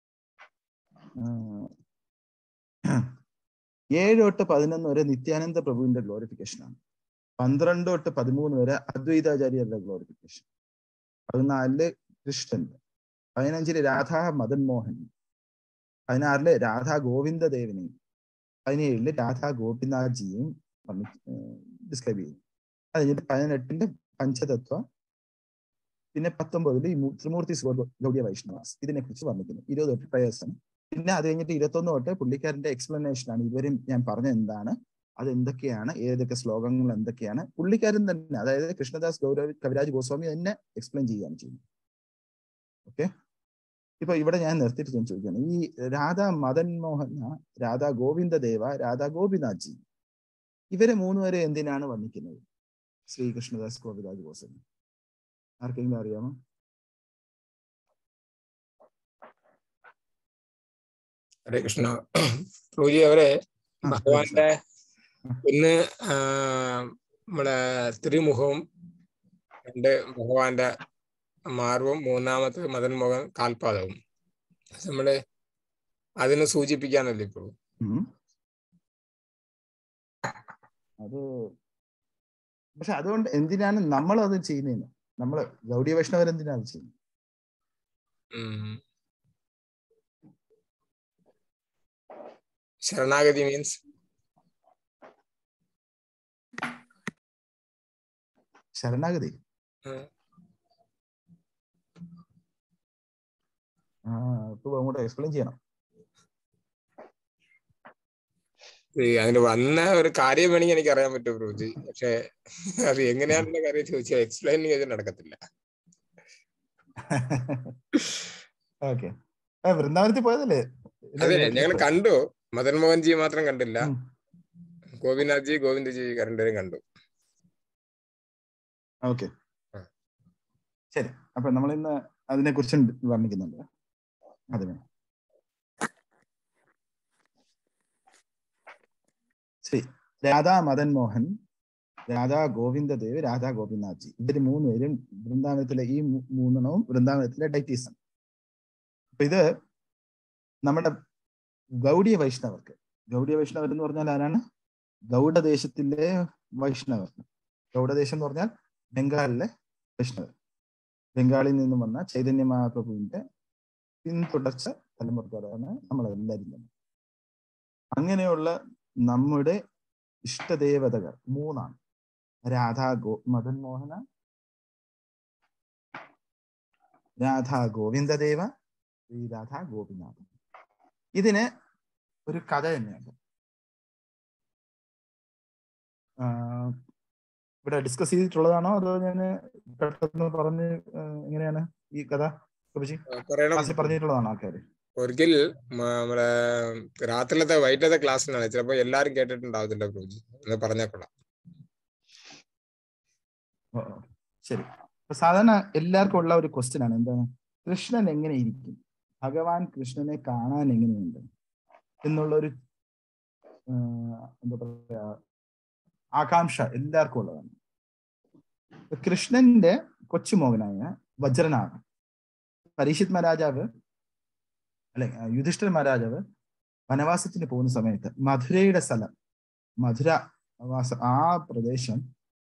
ഏഴ് തൊട്ട് പതിനൊന്ന് വരെ നിത്യാനന്ദ പ്രഭുവിന്റെ ഗ്ലോറിഫിക്കേഷൻ ആണ് പന്ത്രണ്ട് തൊട്ട് പതിമൂന്ന് വരെ അദ്വൈതാചാര്യരുടെ ഗ്ലോറിഫിക്കേഷൻ പതിനാലില് കൃഷ്ണന്റെ പതിനഞ്ചില് രാധാ മദൻ മോഹൻ പതിനാറില് രാധാ ഗോവിന്ദദേവനെയും പതിനേഴില് രാധാ ഗോപിനാഥ്ജിയെയും ഡിസ്ക്രൈബ് ചെയ്യും അത് കഴിഞ്ഞിട്ട് പതിനെട്ടില് പഞ്ചതത്വ പിന്നെ പത്തൊമ്പതില് ഈ മൂ- ത്രിമൂർത്തി സ്വ- ഗൗഡിയ വൈഷ്ണവാസ് ഇതിനെ കുറിച്ച് വർണ്ണിക്കുന്നു ഇരുപത് തൊട്ട് പ്രയാസം പിന്നെ അത് കഴിഞ്ഞിട്ട് ഇരുപത്തൊന്ന് തൊട്ട് പുള്ളിക്കാരന്റെ എക്സ്പ്ലനേഷൻ ആണ് ഇതുവരെയും ഞാൻ പറഞ്ഞ എന്താണ് അത് എന്തൊക്കെയാണ് ഏതൊക്കെ ശ്ലോകങ്ങൾ എന്തൊക്കെയാണ് പുള്ളിക്കാരൻ തന്നെ അതായത് കൃഷ്ണദാസ് ഗൗരവ് കവിരാജ് ഗോസ്വാമി തന്നെ എക്സ്പ്ലെയിൻ ചെയ്യുകയാണ് ചെയ്യുന്നത് ഓക്കെ ഇപ്പൊ ഇവിടെ ഞാൻ നിർത്തിയിട്ട് ഞാൻ ചോദിക്കുകയാണ് ഈ രാധാ മദൻ മോഹന രാധാ ഗോവിന്ദദേവ രാധാ ഗോപിനാഥ്ജി ഇവരെ മൂന്നുപേരെ എന്തിനാണ് വർണ്ണിക്കുന്നത് ശ്രീകൃഷ്ണദാസ് ഗോപിരാജ് ഗോസ്വാമി ആർക്കെങ്കിലും അറിയാമോ ഹരേ കൃഷ്ണ പ്രഭുജി അവരെ ആ, ഭഗവാന്റെ ഒന്ന് ആ, നമ്മുടെ തിരുമുഖവും രണ്ട് ഭഗവാന്റെ മാർവും മൂന്നാമത്തെ മദൻ മോഹൻ കാൽപാദവും അത് നമ്മള് അതിനെ സൂചിപ്പിക്കാനല്ലേ ഇപ്പോൾ ഉം. അത് പക്ഷെ അതുകൊണ്ട് എന്തിനാണ് നമ്മൾ അത് ചെയ്യുന്നതെന്ന് നമ്മള് ഗൗഡിയ വൈഷ്ണവർ എന്തിനാണ് അത് ചെയ്യുന്നത് ഉം. ശരണാഗതി മീൻസ് ശരണാഗതി ഉം. ആ ഇപ്പൊ അങ്ങോട്ട് എക്സ്പ്ലെയിൻ ചെയ്യണം അതിന് വന്ന ഒരു കാര്യം വേണമെങ്കിൽ എനിക്ക് അറിയാൻ പറ്റും പ്രഭുജി പക്ഷെ അത് എങ്ങനെയാണെന്ന കാര്യം ചോദിച്ചാൽ എക്സ്പ്ലെയിൻ ചെയ്ത് നടക്കത്തില്ല ഓക്കെ വൃന്ദാവനത്തിൽ പോയതല്ലേ അതെ ഞങ്ങൾ കണ്ടു മദൻ മോഹൻജി മാത്രം കണ്ടില്ല ഉം. ഗോപിനാഥ്ജി ഗോവിന്ദജി രണ്ടുപേരും കണ്ടു ഓക്കെ ആ. ശരി അപ്പൊ നമ്മൾ ഇന്ന് അതിനെ കുറിച്ച് വർണ്ണിക്കുന്നുണ്ട് അത് വേണം ശ്രീ രാധാ മദൻ മോഹൻ രാധാ ഗോവിന്ദദേവ് രാധാ ഗോപിനാഥ്ജി ഇവര് മൂന്നുപേരും വൃന്ദാവനത്തിലെ ഈ മൂ- മൂന്നെണ്ണവും വൃന്ദാവനത്തിലെ ഡൈറ്റീസ് ആണ് അപ്പൊ ഇത് നമ്മുടെ ഗൗഡിയ വൈഷ്ണവർക്ക് ഗൗഡിയ വൈഷ്ണവർ എന്ന് പറഞ്ഞാൽ ആരാണ് ഗൗഡദേശത്തിലെ വൈഷ്ണവർ ഗൗഡദേശം എന്ന് പറഞ്ഞാൽ ബംഗാളിലെ വൈഷ്ണവർ ബംഗാളിൽ നിന്നും വന്ന ചൈതന്യ മഹാപ്രഭുവിന്റെ പിന്തുടർച്ച തലമുറക്കാരാണ് നമ്മളെല്ലാവരും തന്നെ അങ്ങനെയുള്ള നമ്മുടെ ഇഷ്ടദേവതകൾ മൂന്നാണ് രാധാ ഗോ മദൻ മോഹന രാധാ ഗോവിന്ദദേവ ശ്രീ രാധാ ഗോപിനാഥൻ ഇതിന് ഒരു കഥ തന്നെയുണ്ട് ആഹ് ഇവിടെ ഡിസ്കസ് ചെയ്തിട്ടുള്ളതാണോ അതോ ഞാൻ പെട്ടെന്ന് പറഞ്ഞ് ആഹ് എങ്ങനെയാണ് ഈ കഥ പ്രഭുജി പറയണം ക്ലാസ്സിൽ പറഞ്ഞിട്ടുള്ളതാണോ ആൾക്കാര് ഒരിക്കൽ മ- നമ്മുടെ രാത്രിയിലത്തെ വൈകിട്ടത്തെ ക്ലാസ്സിനാണ് ചിലപ്പോ എല്ലാരും കേട്ടിട്ടുണ്ടാവത്തില്ല പ്രഭുജി എന്ന് പറഞ്ഞേക്കൊള്ളാം ഓ, ഓ. ശരി അപ്പൊ സാധാരണ എല്ലാവർക്കും ഉള്ള ഒരു ക്വസ്റ്റ്യൻ ആണ് എന്താണ് കൃഷ്ണൻ എങ്ങനെ ഇരിക്കും ഭഗവാൻ കൃഷ്ണനെ കാണാൻ എങ്ങനെയുണ്ട് എന്നുള്ള ഒരു ആഹ് എന്താ പറയാ ആകാംക്ഷ എല്ലാവർക്കും ഉള്ളതാണ് ഇപ്പൊ കൃഷ്ണന്റെ കൊച്ചുമോഹനായ വജ്രനാഥ് പരീക്ഷിത് മഹാരാജാവ് അല്ലെ ആ, യുധിഷ്ഠിര മഹാരാജാവ് വനവാസത്തിന് പോകുന്ന സമയത്ത് മധുരയുടെ സ്ഥലം മധുര വാസ ആ പ്രദേശം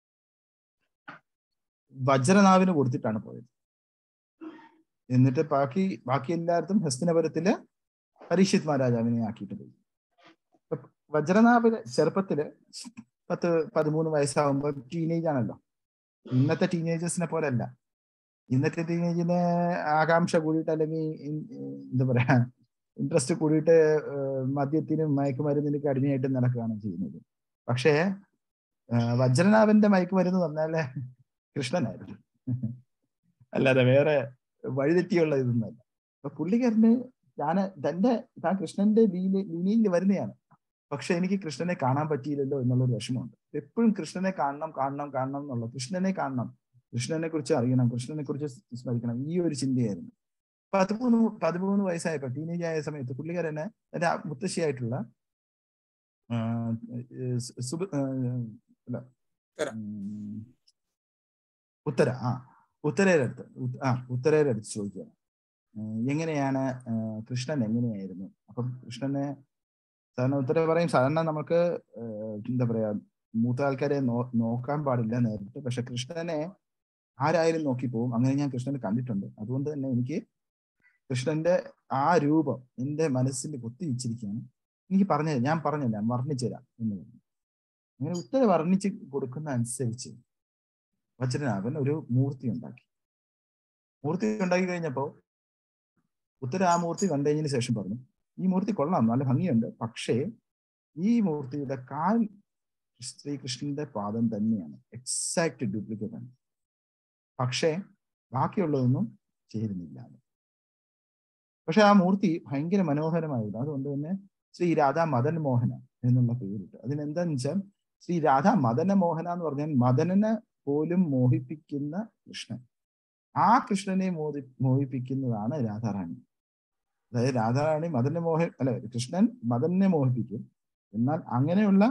വജ്രനാവിന് കൊടുത്തിട്ടാണ് പോയത് എന്നിട്ട് ബാക്കി ബാക്കി എല്ലായിടത്തും ഹസ്തിനപുരത്തില് പരീക്ഷിത് മഹാരാജാവിനെ ആക്കിയിട്ട് പോയി അപ്പൊ വജ്രനാഭിന് ചെറുപ്പത്തില് പത്ത് പതിമൂന്ന് വയസ്സാകുമ്പോൾ ടീനേജ് ആണല്ലോ ഇന്നത്തെ ടീനേജേഴ്സിനെ പോലെ അല്ല ഇന്നത്തെ ടീനേജിന് ആകാംക്ഷ കൂടിയിട്ട് അല്ലെങ്കിൽ ഇൻ- എന്താ പറയാ ഇൻട്രസ്റ്റ് കൂടിയിട്ട് ഏഹ് മദ്യത്തിനും മയക്കുമരുന്നിനും അടിമയായിട്ട് നടക്കുകയാണ് ചെയ്യുന്നത് പക്ഷേ ഏഹ് വജ്രനാഭന്റെ മയക്കുമരുന്ന് പറഞ്ഞാല് കൃഷ്ണനായിരുന്നു അല്ലാതെ വേറെ വഴിതെറ്റിയുള്ള ഇതൊന്നുമല്ല അപ്പൊ പുള്ളിക്കാരന് ഞാൻ തന്റെ താൻ കൃഷ്ണന്റെ ലീനിയിൽ വരുന്നതാണ് പക്ഷെ എനിക്ക് കൃഷ്ണനെ കാണാൻ പറ്റിയില്ലല്ലോ എന്നുള്ളൊരു വിഷമമുണ്ട് എപ്പോഴും കൃഷ്ണനെ കാണണം കാണണം കാണണം എന്നുള്ള കൃഷ്ണനെ കാണണം കൃഷ്ണനെ കുറിച്ച് അറിയണം കൃഷ്ണനെ കുറിച്ച് സ്മരിക്കണം ഈ ഒരു ചിന്തയായിരുന്നു പതിമൂന്ന് പതിമൂന്ന് വയസ്സായപ്പോ ടീനേജ് ആയ സമയത്ത് പുള്ളിക്കാരനെ എന്റെ ആ മുത്തശ്ശിയായിട്ടുള്ള ആ, ഏഹ് സുബ ഏഹ് അല്ല ഉത്തര. ഉം, ഉത്തര ആ ഉത്തരയുടെ അടുത്ത് ഉത്ത- ആ ഉത്തരയുടെ അടുത്ത് ചോദിക്കുകയാണ് ഏഹ് എങ്ങനെയാണ് ഏഹ് കൃഷ്ണൻ എങ്ങനെയായിരുന്നു അപ്പം കൃഷ്ണനെ സാധാരണ ഉത്തര പറയും സാധാരണ നമുക്ക് ഏഹ് എന്താ പറയാ മൂത്ത ആൾക്കാരെ നോ- നോക്കാൻ പാടില്ല നേരിട്ട് പക്ഷെ കൃഷ്ണനെ ആരായാലും നോക്കി പോകും അങ്ങനെ ഞാൻ കൃഷ്ണനെ കണ്ടിട്ടുണ്ട് അതുകൊണ്ട് തന്നെ എനിക്ക് കൃഷ്ണന്റെ ആ രൂപം എന്റെ മനസ്സിൽ കുത്തിവെച്ചിരിക്കുകയാണ് എനിക്ക് പറഞ്ഞു ഞാൻ പറഞ്ഞില്ല വർണ്ണിച്ചു തരാം എന്ന് പറഞ്ഞു അങ്ങനെ ഉത്തര വർണ്ണിച്ച് കൊടുക്കുന്ന അനുസരിച്ച് വജ്രനാഭൻ ഒരു മൂർത്തി ഉണ്ടാക്കി മൂർത്തി ഉണ്ടാക്കി കഴിഞ്ഞപ്പോ ഉത്തര ആ മൂർത്തി കണ്ടുകഴിഞ്ഞതിന് ശേഷം പറഞ്ഞു ഈ മൂർത്തി കൊള്ളാം നല്ല ഭംഗിയുണ്ട് പക്ഷേ ഈ മൂർത്തിയുടെ കാൽ ശ്രീകൃഷ്ണന്റെ പാദം തന്നെയാണ് എക്സാക്ട് ഡ്യൂപ്ലിക്കേറ്റ് ആണ് പക്ഷേ ബാക്കിയുള്ളതൊന്നും ചേരുന്നില്ല പക്ഷെ ആ മൂർത്തി ഭയങ്കര മനോഹരമായിരുന്നു അതുകൊണ്ട് തന്നെ ശ്രീ രാധാ മദൻ മോഹന എന്നുള്ള പേരിട്ട് അതിനെന്താന്ന് വെച്ചാൽ ശ്രീ രാധാ മദന മോഹന എന്ന് പറഞ്ഞാൽ മദനനെ പോലും മോഹിപ്പിക്കുന്ന കൃഷ്ണൻ ആ കൃഷ്ണനെ മോഹി മോഹിപ്പിക്കുന്നതാണ് രാധാറാണി അതായത് രാധാറാണി മദനെ മോഹ അല്ല കൃഷ്ണൻ മദനെ മോഹിപ്പിക്കും എന്നാൽ അങ്ങനെയുള്ള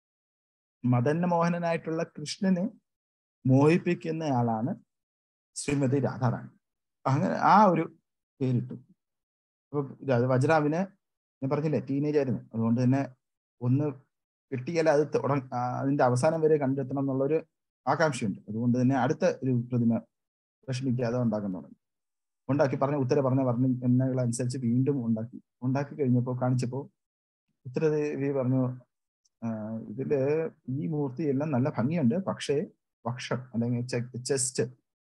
മദന മോഹനനായിട്ടുള്ള കൃഷ്ണനെ മോഹിപ്പിക്കുന്ന ആളാണ് ശ്രീമതി രാധാറാണി അങ്ങനെ ആ ഒരു പേരിട്ടു അപ്പൊ ഇത് വജ്രാവിന് ഞാൻ പറഞ്ഞില്ലേ ടീനേജ് ആയിരുന്നു അതുകൊണ്ട് തന്നെ ഒന്ന് കിട്ടിയാൽ അത് തുട ആ, അതിന്റെ അവസാനം വരെ കണ്ടെത്തണം എന്നുള്ളൊരു ആകാംക്ഷയുണ്ട് അതുകൊണ്ട് തന്നെ അടുത്ത ഒരു പ്രതിമ വിഷമിക്കാതെ ഉണ്ടാക്കാൻ തുടങ്ങി ഉണ്ടാക്കി പറഞ്ഞ ഉത്തര പറഞ്ഞ വർണ്ണങ്ങൾ അനുസരിച്ച് വീണ്ടും ഉണ്ടാക്കി ഉണ്ടാക്കി കഴിഞ്ഞപ്പോൾ കാണിച്ചപ്പോൾ ഉത്തരദേവി പറഞ്ഞു "ആ, ഇതില് ഈ മൂർത്തി എല്ലാം നല്ല ഭംഗിയുണ്ട് പക്ഷേ പക്ഷം അല്ലെങ്കിൽ ചെസ്റ്റ്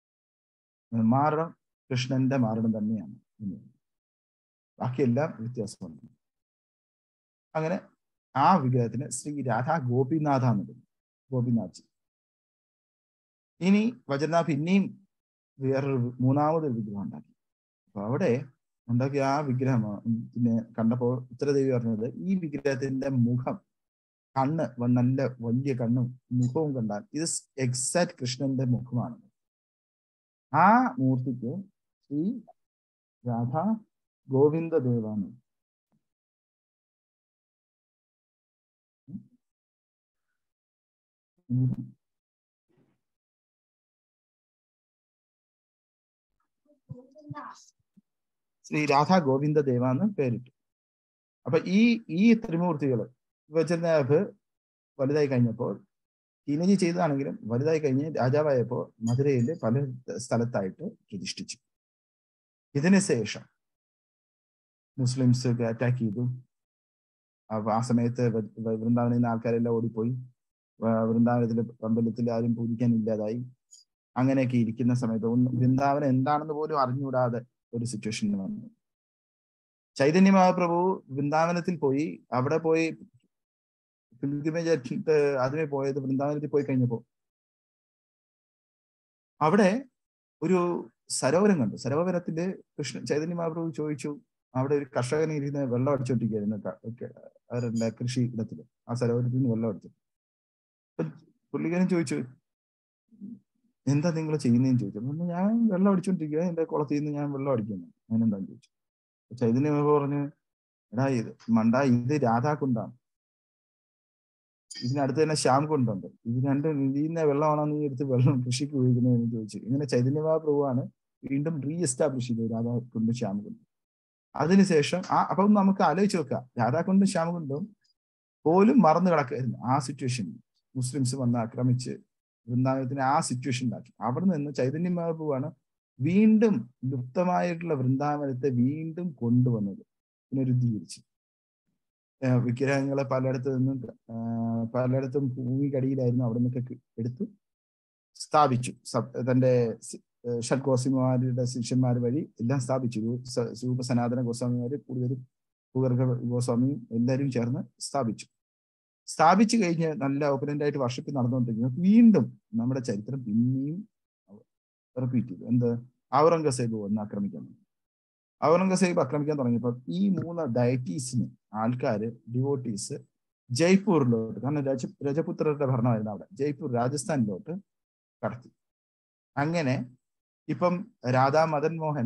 മാറണം കൃഷ്ണന്റെ മാറണം തന്നെയാണ് എന്ന് പറഞ്ഞു. ബാക്കിയെല്ലാം വ്യത്യാസമുണ്ട് അങ്ങനെ ആ വിഗ്രഹത്തിന് ശ്രീ രാധാ ഗോപിനാഥ എന്നുണ്ട് ഗോപിനാഥ് ഇനി വജ്രനാഥ് പിന്നെയും വേറൊരു മൂന്നാമതൊരു വിഗ്രഹം ഉണ്ടാക്കി അപ്പൊ അവിടെ ഉണ്ടാക്കിയ ആ വിഗ്രഹം ആ, പിന്നെ കണ്ടപ്പോ ഉത്തരദേവി പറഞ്ഞത് ഈ വിഗ്രഹത്തിന്റെ മുഖം കണ്ണ് വ- നല്ല വലിയ കണ്ണും മുഖവും കണ്ടാൽ ഇത് എക്സാക്ട് കൃഷ്ണന്റെ മുഖമാണ് ആ മൂർത്തിക്ക് ശ്രീ രാധ ഗോവിന്ദ ദേവാണ് ശ്രീ രാധാ ഗോവിന്ദ ദേവ എന്ന് പേരിട്ടു അപ്പൊ ഈ ഈ ത്രിമൂർത്തികൾ വജ്രനാഭ് വലുതായി കഴിഞ്ഞപ്പോൾ ടീനേജ് ചെയ്തതാണെങ്കിലും വലുതായി കഴിഞ്ഞ് രാജാവായപ്പോൾ മധുരയിൽ പല സ്ഥലത്തായിട്ട് പ്രതിഷ്ഠിച്ചു ഇതിന് ശേഷം മുസ്ലിംസ് അറ്റാക്ക് ചെയ്തു അപ്പൊ ആ സമയത്ത് വ- വ- വൃന്ദാവനിൽ നിന്ന് ആൾക്കാരെല്ലാം ഓടിപ്പോയി വ- വൃന്ദാവനത്തില് അമ്പലത്തിൽ ആരും പൂജിക്കാൻ ഇല്ലാതായി അങ്ങനെയൊക്കെ ഇരിക്കുന്ന സമയത്ത് ഒന്ന് വൃന്ദാവനം എന്താണെന്ന് പോലും അറിഞ്ഞുകൂടാതെ ഒരു സിറ്റുവേഷൻ വന്നു ചൈതന്യ മഹാപ്രഭു വൃന്ദാവനത്തിൽ പോയി അവിടെ പോയി പിൽഗ്രിമേജ് ആയിട്ട് ആദ്യമേ പോയത് വൃന്ദാവനത്തിൽ പോയി കഴിഞ്ഞപ്പോ അവിടെ ഒരു സരോവരം കണ്ടു സരോവരത്തില് കൃഷ്ണ ചൈതന്യ മഹാപ്രഭു ചോദിച്ചു അവിടെ ഒരു കർഷകൻ ഇരുന്ന് വെള്ളം അടിച്ചോണ്ടിരിക്കുകയായിരുന്നു ക- ക- അവരുടെ കൃഷി ഇടത്തില് ആ സരോവരത്തിൽ നിന്ന് വെള്ളം അടിച്ചു അപ്പൊ പുള്ളിക്കാരൻ ചോദിച്ചു എന്താ നിങ്ങൾ ചെയ്യുന്നതെന്ന് ചോദിച്ചു അപ്പൊ ഞാൻ വെള്ളം അടിച്ചോണ്ടിരിക്കുക എന്റെ കുളത്തിൽ നിന്ന് ഞാൻ വെള്ളം അടിക്കുന്നു അതിനെന്താന്ന് ചോദിച്ചു അപ്പൊ ചൈതന്യ മഹാപ്രഭു പറഞ്ഞു എടാ ഇത് മണ്ട ഇത് രാധാകുണ്ടാണ് ഇതിനടുത്ത് തന്നെ ശ്യാം കുണ്ടുണ്ട് ഇത് രണ്ടും ഇതിന്റെ വെള്ളമാണോ നീ എടുത്ത് വെള്ളം കൃഷിക്ക് ഉപയോഗിക്കുന്നതെന്ന് ചോദിച്ചു ഇങ്ങനെ ചൈതന്യ മഹാപ്രഭുവാണ് വീണ്ടും റീ എസ്റ്റാബ്ലിഷ് ചെയ്തത് രാധാകുണ്ടും ശ്യാമകുണ്ടും അതിനുശേഷം ആ അപ്പം നമുക്ക് ആലോചിച്ച് നോക്കാം രാധാകുണ്ടും ശ്യാമകുണ്ടും പോലും മറന്നു കിടക്കായിരുന്നു ആ സിറ്റുവേഷനിൽ മുസ്ലിംസ് വന്ന് ആക്രമിച്ച് വൃന്ദാവനത്തിന് ആ സിറ്റുവേഷനിലാക്കി അവിടെ നിന്ന് ചൈതന്യ മഹാപ്രഭുവാണ് വീണ്ടും ലുപ്തമായിട്ടുള്ള വൃന്ദാവനത്തെ വീണ്ടും കൊണ്ടുവന്നത് പുനരുദ്ധീകരിച്ച് ഏഹ് വിഗ്രഹങ്ങളെ പലയിടത്ത് നിന്നും ആഹ് പലയിടത്തും ഭൂമിക്കടിയിലായിരുന്നു അവിടെ നിന്നൊക്കെ കി- എടുത്തു സ്ഥാപിച്ചു സബ് തന്റെ സി- ഏഹ് ഷഡ്ഗോസ്വാമിമാരുടെ ശിഷ്യന്മാർ വഴി എല്ലാം സ്ഥാപിച്ചു രൂ- സ- രൂപ സനാതന ഗോസ്വാമിമാര് കൂടുതലും ഭൂഗർഭ ഗോസ്വാമിയും എല്ലാവരും ചേർന്ന് സ്ഥാപിച്ചു സ്ഥാപിച്ചു കഴിഞ്ഞ് നല്ല ഓപ്പറന്റ് ആയിട്ട് വർഷിപ്പ് നടന്നുകൊണ്ടിരിക്കുന്നു വീണ്ടും നമ്മുടെ ചരിത്രം പിന്നെയും റിപ്പീറ്റ് ചെയ്തു എന്ത് ഔറംഗസേബ് വന്ന് ആക്രമിക്കാൻ തുടങ്ങി. ഔറംഗസേബ് ആക്രമിക്കാൻ തുടങ്ങിയപ്പോൾ ഈ മൂന്ന് ഡയറ്റീസിന് ആൾക്കാര് ഡിവോട്ടീസ് ജയ്പൂരിലോട്ട് കാരണം രജ രജപുത്രരുടെ ഭരണമായിരുന്നു അവിടെ ജയ്പൂർ രാജസ്ഥാനിലോട്ട് കടത്തി അങ്ങനെ ഇപ്പം രാധാ മദൻ മോഹൻ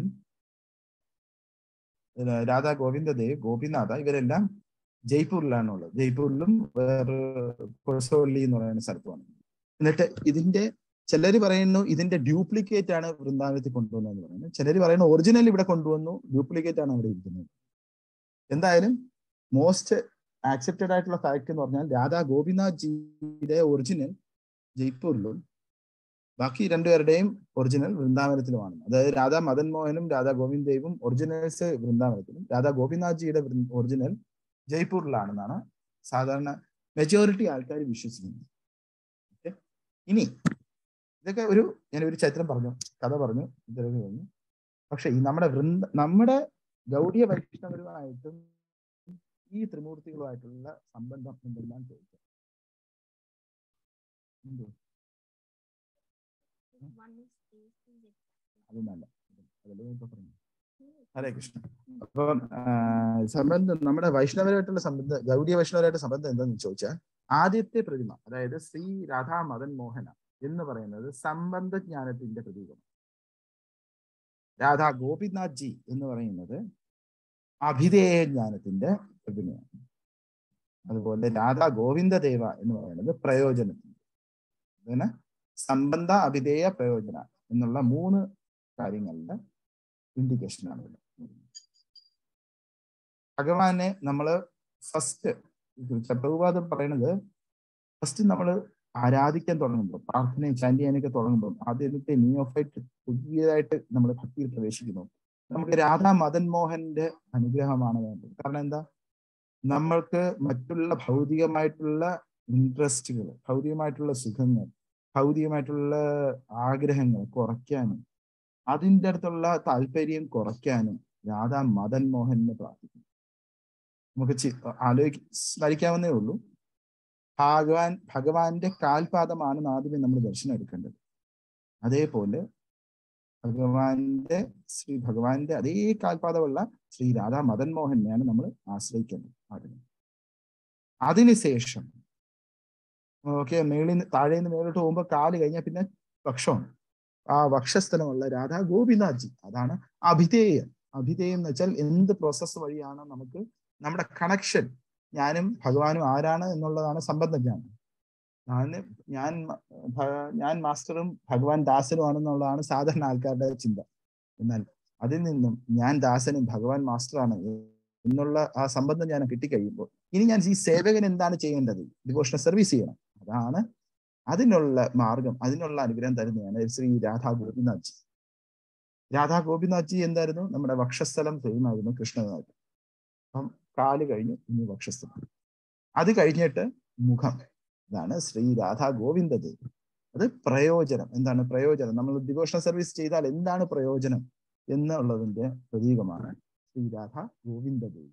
ഏർ രാധാ ഗോവിന്ദദേവ് ഗോപിനാഥ ഇവരെല്ലാം ജയ്പൂരിലാണ് ഉള്ളത് ജയ്പൂരിലും വേറെ കൊസോള്ളി എന്ന് പറയുന്ന സ്ഥലത്തുമാണ് എന്നിട്ട് ഇതിന്റെ ചിലർ പറയുന്നു ഇതിന്റെ ഡ്യൂപ്ലിക്കേറ്റ് ആണ് വൃന്ദാവനത്തിൽ കൊണ്ടുവന്നതെന്ന് പറയുന്നു ചിലർ പറയുന്നു ഒറിജിനൽ ഇവിടെ കൊണ്ടുവന്നു ഡ്യൂപ്ലിക്കേറ്റ് ആണ് അവിടെ ഇരിക്കുന്നത് എന്തായാലും മോസ്റ്റ് ആക്സെപ്റ്റഡ് ആയിട്ടുള്ള ഫാക്ട് എന്ന് പറഞ്ഞാൽ രാധാ ഗോപിനാഥ് ജിയുടെ ഒറിജിനൽ ജയ്പൂരിലും ബാക്കി രണ്ടുപേരുടെയും ഒറിജിനൽ വൃന്ദാവനത്തിലുമാണ് അതായത് രാധാ മദൻ മോഹനും രാധാ ഗോവിന്ദ് ദേവും ഒറിജിനൽസ് വൃന്ദാവനത്തിലും രാധാ ഗോപിനാഥ് ജിയുടെ ഒറിജിനൽ ജയ്പൂരിലാണെന്നാണ് സാധാരണ മെജോറിറ്റി ആൾക്കാർ വിശ്വസിക്കുന്നത് ഓക്കെ ഇനി ഇതൊക്കെ ഒരു ഞാൻ ഒരു ചരിത്രം പറഞ്ഞു കഥ പറഞ്ഞു ഇതൊക്കെ പറഞ്ഞു പക്ഷെ ഈ നമ്മുടെ വൃന്ദ നമ്മുടെ ഗൗഡിയ വൈഷ്ണവരുമായിട്ടും ഈ ത്രിമൂർത്തികളുമായിട്ടുള്ള സംബന്ധം എന്തെല്ലാം ചോദിച്ചു എന്തോ അതൊന്നല്ല അതല്ലേ ഇപ്പൊ പറഞ്ഞു ഹരേ കൃഷ്ണ അപ്പം ആ, സംബന്ധം നമ്മുടെ വൈഷ്ണവരായിട്ടുള്ള സംബന്ധം ഗൗഡിയ വൈഷ്ണവരായിട്ട് സംബന്ധം എന്താന്ന് ചോദിച്ചാൽ ആദ്യത്തെ പ്രതിമ അതായത് ശ്രീ രാധാ മദൻ മോഹന എന്ന് പറയുന്നത് സംബന്ധ ജ്ഞാനത്തിന്റെ പ്രതീകമാണ് രാധാ ഗോപിനാഥ് ജി എന്ന് പറയുന്നത് അഭിധേയ ജ്ഞാനത്തിന്റെ പ്രതിമയാണ് അതുപോലെ രാധാ ഗോവിന്ദദേവ എന്ന് പറയുന്നത് പ്രയോജനത്തിന്റെ അങ്ങനെ സംബന്ധ അഭിധേയ പ്രയോജന എന്നുള്ള മൂന്ന് കാര്യങ്ങളുടെ ഇൻഡിക്കേഷൻ ആണ് ഇവിടെ ഭഗവാനെ നമ്മള് ഫസ്റ്റ് പ്രഭുപാദം പറയണത് ഫസ്റ്റ് നമ്മൾ ആരാധിക്കാൻ തുടങ്ങുമ്പോൾ പ്രാർത്ഥനയും ചാൻഡ് ചെയ്യാനൊക്കെ തുടങ്ങുമ്പോൾ ആദ്യത്തെ നിയോഫൈറ്റ് പുതിയതായിട്ട് നമ്മൾ ഭക്തിയിൽ പ്രവേശിക്കുന്നു നമുക്ക് രാധാ മദൻ മോഹന്റെ അനുഗ്രഹമാണ് വേണ്ടത് കാരണം എന്താ നമ്മൾക്ക് മറ്റുള്ള ഭൗതികമായിട്ടുള്ള ഇൻട്രസ്റ്റുകൾ ഭൗതികമായിട്ടുള്ള സുഖങ്ങൾ ഭൗതികമായിട്ടുള്ള ആഗ്രഹങ്ങൾ കുറയ്ക്കാനും അതിൻ്റെ അടുത്തുള്ള താല്പര്യം കുറയ്ക്കാനും രാധാ മദൻ മോഹനെ പ്രാർത്ഥിക്കുന്നു നമുക്ക് ചി- ആലോചി സ്മരിക്കാവുന്നേ ഉള്ളൂ ഭഗവാൻ ഭഗവാന്റെ കാൽപാദമാണ് ആദ്യമേ നമ്മൾ ദർശനം എടുക്കേണ്ടത് അതേപോലെ ഭഗവാന്റെ ശ്രീ ഭഗവാന്റെ അതേ കാൽപാദമുള്ള ശ്രീ രാധാ മദൻ മോഹനെയാണ് നമ്മൾ ആശ്രയിക്കേണ്ടത് ആദ്യം അതിനുശേഷം ഓക്കെ മേളിൽ താഴെ നിന്ന് മേലോട്ട് പോകുമ്പോൾ കാല് കഴിഞ്ഞാൽ പിന്നെ വക്ഷമാണ് ആ വക്ഷസ്ഥലമുള്ള രാധാ ഗോപിനാഥ്ജി അതാണ് അഭിധേയം അഭിധേയം എന്ന് വെച്ചാൽ എന്ത് പ്രോസസ്സ് വഴിയാണ് നമുക്ക് നമ്മുടെ കണക്ഷൻ ഞാനും ഭഗവാനും ആരാണ് എന്നുള്ളതാണ് സംബന്ധജ്ഞാനം ഞാൻ ഞാൻ മ- ഭ- ഞാൻ മാസ്റ്ററും ഭഗവാൻ ദാസനുമാണെന്നുള്ളതാണ് സാധാരണ ആൾക്കാരുടെ ചിന്ത എന്നാൽ അതിൽ നിന്നും ഞാൻ ദാസനും ഭഗവാൻ മാസ്റ്ററാണ് എന്നുള്ള ആ സംബന്ധം ഞാൻ കിട്ടിക്കഴിയുമ്പോൾ ഇനി ഞാൻ ഈ സേവകൻ എന്താണ് ചെയ്യേണ്ടത് ഡിവോഷണൽ സർവീസ് ചെയ്യണം അതാണ് അതിനുള്ള മാർഗം അതിനുള്ള അനുഗ്രഹം തരുന്നതാണ് ശ്രീ രാധാ ഗോപിനാഥ്ജി രാധാ ഗോപിനാഥ്ജി എന്തായിരുന്നു നമ്മുടെ വക്ഷസ്ഥലം ചെയ്യുമായിരുന്നു കൃഷ്ണനാഥ് അപ്പം കാല് കഴിഞ്ഞു ഇനി വക്ഷസ്ഥലം അത് കഴിഞ്ഞിട്ട് മുഖം ഇതാണ് ശ്രീ രാധാ ഗോവിന്ദദേവ് അത് പ്രയോജനം എന്താണ് പ്രയോജനം നമ്മൾ ഡിവോഷണൽ സർവീസ് ചെയ്താൽ എന്താണ് പ്രയോജനം എന്നുള്ളതിന്റെ പ്രതീകമാണ് ശ്രീ രാധാ ഗോവിന്ദദേവ്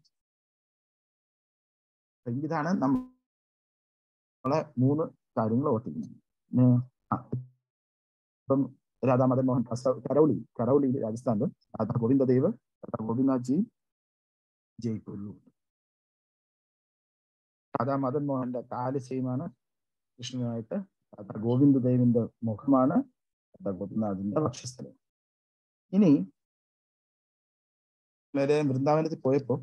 ഇതാണ് നമ്മളെ മൂന്ന് കാര്യങ്ങൾ ഓർത്തിക്കുന്നത് ഉം, ആ, ഇപ്പം രാധാ മദൻ മോഹൻ കസ- കരൗളി കരൗളിയിൽ രാജസ്ഥാനിലും രാധാ ഗോവിന്ദദേവ് രാധാ ഗോപിനാഥ് ജി ജയ്പൂരിലും രാധാ മദൻ മോഹന്റെ കാല് സെയിമാണ് കൃഷ്ണനായിട്ട് രാധാ ഗോവിന്ദദേവിന്റെ മുഖമാണ് രാധാ ഗോപിനാഥിന്റെ വക്ഷസ്ഥലം ഇനി വളരെ വൃന്ദാവനത്തിൽ പോയപ്പോ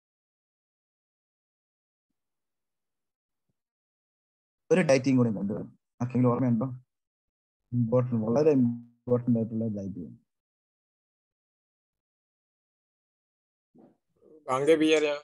ഒരു ഡയറ്റിംഗ് കൂടി കൊണ്ടുവരും ആർക്കെങ്കിലും ഓർമ്മയുണ്ടോ ഇമ്പോർട്ടൻറ്റ് വളരെ ഇമ്പോർട്ടൻ്റ് ആയിട്ടുള്ള ഡയറ്റ് ഗാംഗേ ബിയാരിയാണ്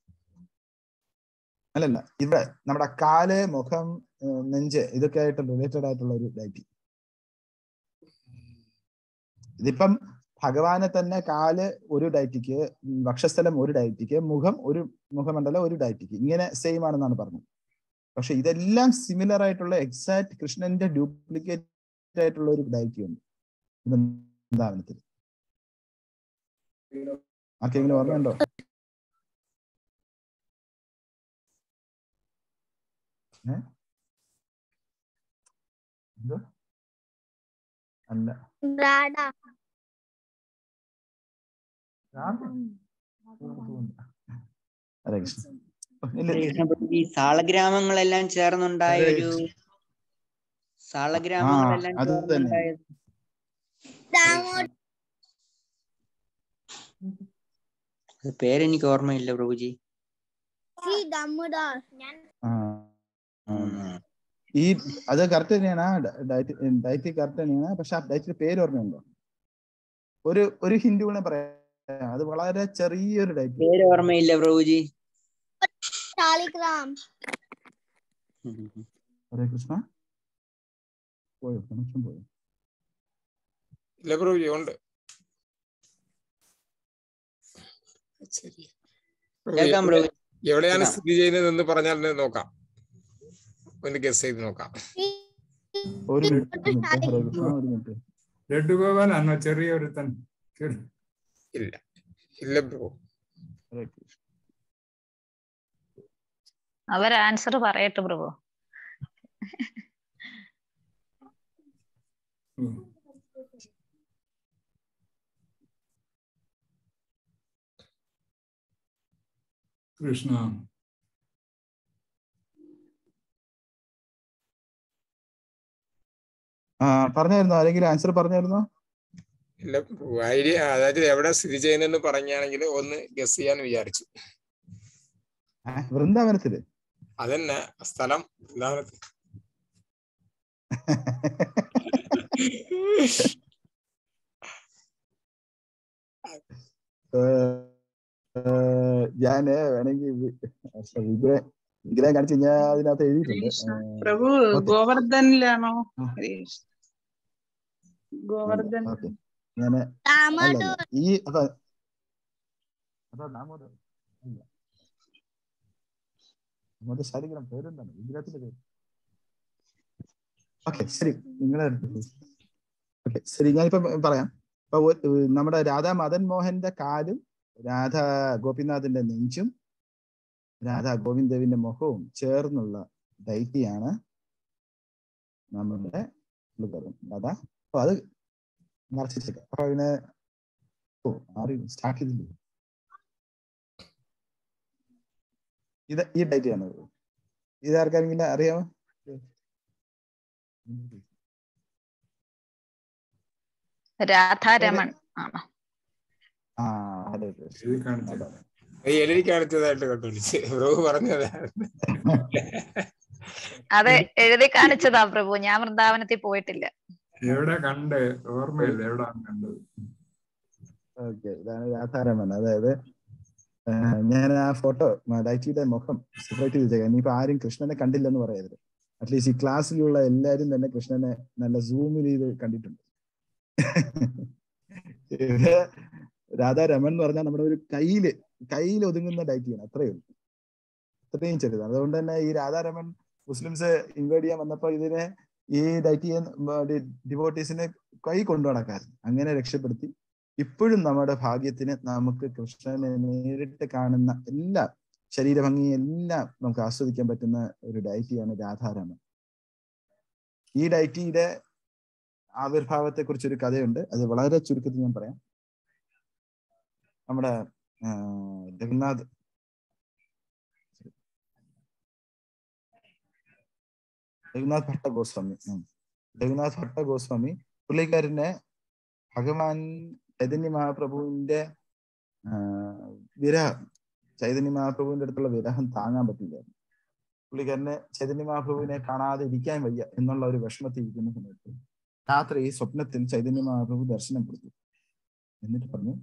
അല്ലല്ല ഇവിടെ നമ്മുടെ കാല് മുഖം ഏഹ് നെഞ്ച് ഇതൊക്കെ ആയിട്ട് റിലേറ്റഡ് ആയിട്ടുള്ള ഒരു ഡയറ്റ് ഇതിപ്പം ഭഗവാനെ തന്നെ കാല് ഒരു ഡയറ്റിക്ക് വക്ഷസ്ഥലം ഒരു ഡയറ്റിക്ക് മുഖം ഒരു മുഖമണ്ഡലം ഒരു ഡയറ്റിക്ക് ഇങ്ങനെ സെയിം ആണെന്നാണ് പറഞ്ഞത് പക്ഷെ ഇതെല്ലാം സിമിലർ ആയിട്ടുള്ള എക്സാക്ട് കൃഷ്ണന്റെ ഡ്യൂപ്ലിക്കേറ്റ് ആയിട്ടുള്ള ഒരു ഡയറ്റി ഉണ്ട് വൃന്ദാവനത്തിൽ ആർക്കെങ്കിലും ഓർമ്മയുണ്ടോ ഏ? എന്തോ അല്ല ഹരേ കൃഷ്ണ ഇല്ല, ഈ സാളഗ്രാമങ്ങളെല്ലാം ചേർന്നുണ്ടായ ഒരു സാളഗ്രാമങ്ങളെല്ലാം ആ, അത് തന്നെ. ചേർന്നുണ്ടായ അത് പേരെനിക്ക് ഓർമ്മയില്ല പ്രഭുജി ആ, ആ. ഈ അത് കറക്റ്റ് തന്നെയാണ് ഡയറ്റ് ഡയറ്റ് കറക്റ്റ് തന്നെയാണ് പക്ഷെ ആ ഡയറ്റിന്റെ പേര് ഓർമ്മയുണ്ടോ ഒരു ഒരു ഹിന്ദുവിനെ പറയാം അത് വളരെ ചെറിയൊരു ഡയറ്റ് പേര് ഓർമ്മയില്ല പ്രഭുജി ഹരേ കൃഷ്ണ പോയോ കണക്ഷൻ പോയോ ഇല്ല പ്രഭുജി ഉണ്ട് ശരി കേൾക്കാം പ്രഭു എവിടെയാണ് കേൾക്കാം. സ്ഥിതി ചെയ്യുന്നതെന്ന് പറഞ്ഞാൽ ഒന്ന് നോക്കാം ഒന്ന് ഗസ് ചെയ്ത് നോക്കാം ഒരു മിനിറ്റ് ഒരു മിനിറ്റ് ഹരേ കൃഷ്ണ ഒരു മിനിറ്റ് ലഡുഗോപാലാണോ ചെറിയൊരുത്തൻ ചെറി- ഇല്ല ഇല്ല പ്രഭു ഹരേ കൃഷ്ണ അവർ ആൻസർ പറയട്ടെ പ്രഭു ഉം. കൃഷ്ണ ആ പറഞ്ഞായിരുന്നോ ആരെങ്കിലും ആൻസർ പറഞ്ഞായിരുന്നോ ഇല്ല ഐഡിയ അതായത് എവിടെ സ്ഥിതി ചെയ്യുന്നതെന്ന് പറഞ്ഞാണെങ്കിൽ ഒന്ന് ഗസ് ചെയ്യാൻ വിചാരിച്ചു ആ, വൃന്ദാവനത്തില് അതന്നെ സ്ഥലം എന്താണ് ഞാന് വേണമെങ്കിൽ വിഗ്രഹം വിഗ്രഹം കാണിച്ചു കഴിഞ്ഞാൽ അതിനകത്ത് എഴുതിയിട്ടുണ്ട് കൃഷ്ണ ഏ, പ്രഭു ഓക്കേ. ഗോവർദ്ധനിലാണോ ആ. ഹരേ കൃഷ്ണ. ഗോവർദ്ധൻ ഓക്കെ ഞാന് അല്ല അല്ല ഈ അപ്പൊ അതാ ദാമോദർ അല്ല ദാമോദർ ശാലിഗ്രാം പേരെന്താണ് വിഗ്രഹത്തിന്റെ പേര് ഓക്കെ ശരി നിങ്ങളെ ഓക്കെ ശരി ഞാനിപ്പോ പറയാം ഇപ്പൊ ഒ- നമ്മുടെ രാധാ മദൻ മോഹന്റെ കാലും രാധാ ഗോപിനാഥിന്റെ നെഞ്ചും രാധാ ഗോവിന്ദ് ദേവിന്റെ മുഖവും ചേർന്നുള്ള ദൈറ്റിയാണ് നമ്മുടെ രാധാ അപ്പൊ അത് മറച്ചിട്ടേക്കാം അപ്പൊ അതിനെ ഓ ആരും സ്റ്റാർട്ട് ചെയ്തില്ലേ ഇത് ഈ ഡേറ്റ് ആണ് ഇത് ആർക്കാരെങ്കിലും അറിയാമോ രാധാരമൺ ആണ് ആ അതെ അതെ. എഴുതി കാണിച്ചു അതെ. ഈ എഴുതി കാണിച്ചതായിട്ട് കണ്ടു വിളിച്ച് പ്രഭു പറഞ്ഞതാ അതെ എഴുതി കാണിച്ചതാ പ്രഭു ഞാൻ വൃന്ദാവനത്തിൽ പോയിട്ടില്ല എവിടെ കണ്ട് ഓർമ്മയില്ല എവിടെ കണ്ടത് ഓക്കെ ഇതാണ് രാധാരമൻ അതായത് ആ, ഞാൻ ആ ഫോട്ടോ ഡൈറ്റിയുടെ മുഖം സെപ്പറേറ്റ് ചെയ്തേക്കാം ഇനിയിപ്പോ ആരും കൃഷ്ണനെ കണ്ടില്ലെന്ന് പറയരുത് അറ്റ്ലീസ്റ്റ് ഈ ക്ലാസ്സിലുള്ള എല്ലാരും തന്നെ കൃഷ്ണനെ നല്ല സൂമിൽ ചെയ്ത് കണ്ടിട്ടുണ്ട് ഇത് രാധാരമൻ എന്ന് പറഞ്ഞാൽ നമ്മുടെ ഒരു കയ്യില് കയ്യിൽ ഒതുങ്ങുന്ന ഡൈറ്റിയാണ് അത്രയേ ഉള്ളൂ അത്രയും ചെറുതാണ് അതുകൊണ്ട് തന്നെ ഈ രാധാരമൻ മുസ്ലിംസ് ഇൻവൈഡ് ചെയ്യാൻ വന്നപ്പോ ഇതിനെ ഈ ഡൈറ്റിയെ ഡിവോട്ടീസിനെ കൈ കൊണ്ടു നടക്കാറുണ്ട് അങ്ങനെ രക്ഷപ്പെടുത്തി ഇപ്പോഴും നമ്മുടെ ഭാഗ്യത്തിന് നമുക്ക് കൃഷ്ണനെ നേരിട്ട് കാണുന്ന എല്ലാ ശരീരഭംഗി എല്ലാം നമുക്ക് ആസ്വദിക്കാൻ പറ്റുന്ന ഒരു ഡൈറ്റിയാണ് രാധാരമൻ ഈ ഡൈറ്റിയുടെ ആവിർഭാവത്തെ കുറിച്ച് ഒരു കഥയുണ്ട് അത് വളരെ ചുരുക്കത്തിൽ ഞാൻ പറയാം നമ്മുടെ ആ, ജഗന്നാഥ് രഘുനാഥ് ഭട്ട ഗോസ്വാമി ഉം. രഘുനാഥ് ഭട്ട ഗോസ്വാമി പുള്ളിക്കാരനെ ഭഗവാൻ ചൈതന്യ മഹാപ്രഭുവിന്റെ ആ, വിരഹം ചൈതന്യ മഹാപ്രഭുവിന്റെ അടുത്തുള്ള വിരഹം താങ്ങാൻ പറ്റില്ല പുള്ളിക്കാരന് ചൈതന്യ മഹാപ്രഭുവിനെ കാണാതെ ഇരിക്കാൻ വയ്യ എന്നുള്ള ഒരു വിഷമത്തിൽ ഇരിക്കുന്ന സമയത്ത് രാത്രി സ്വപ്നത്തിൽ ചൈതന്യ മഹാപ്രഭു ദർശനം കൊടുത്തു എന്നിട്ട് പറഞ്ഞു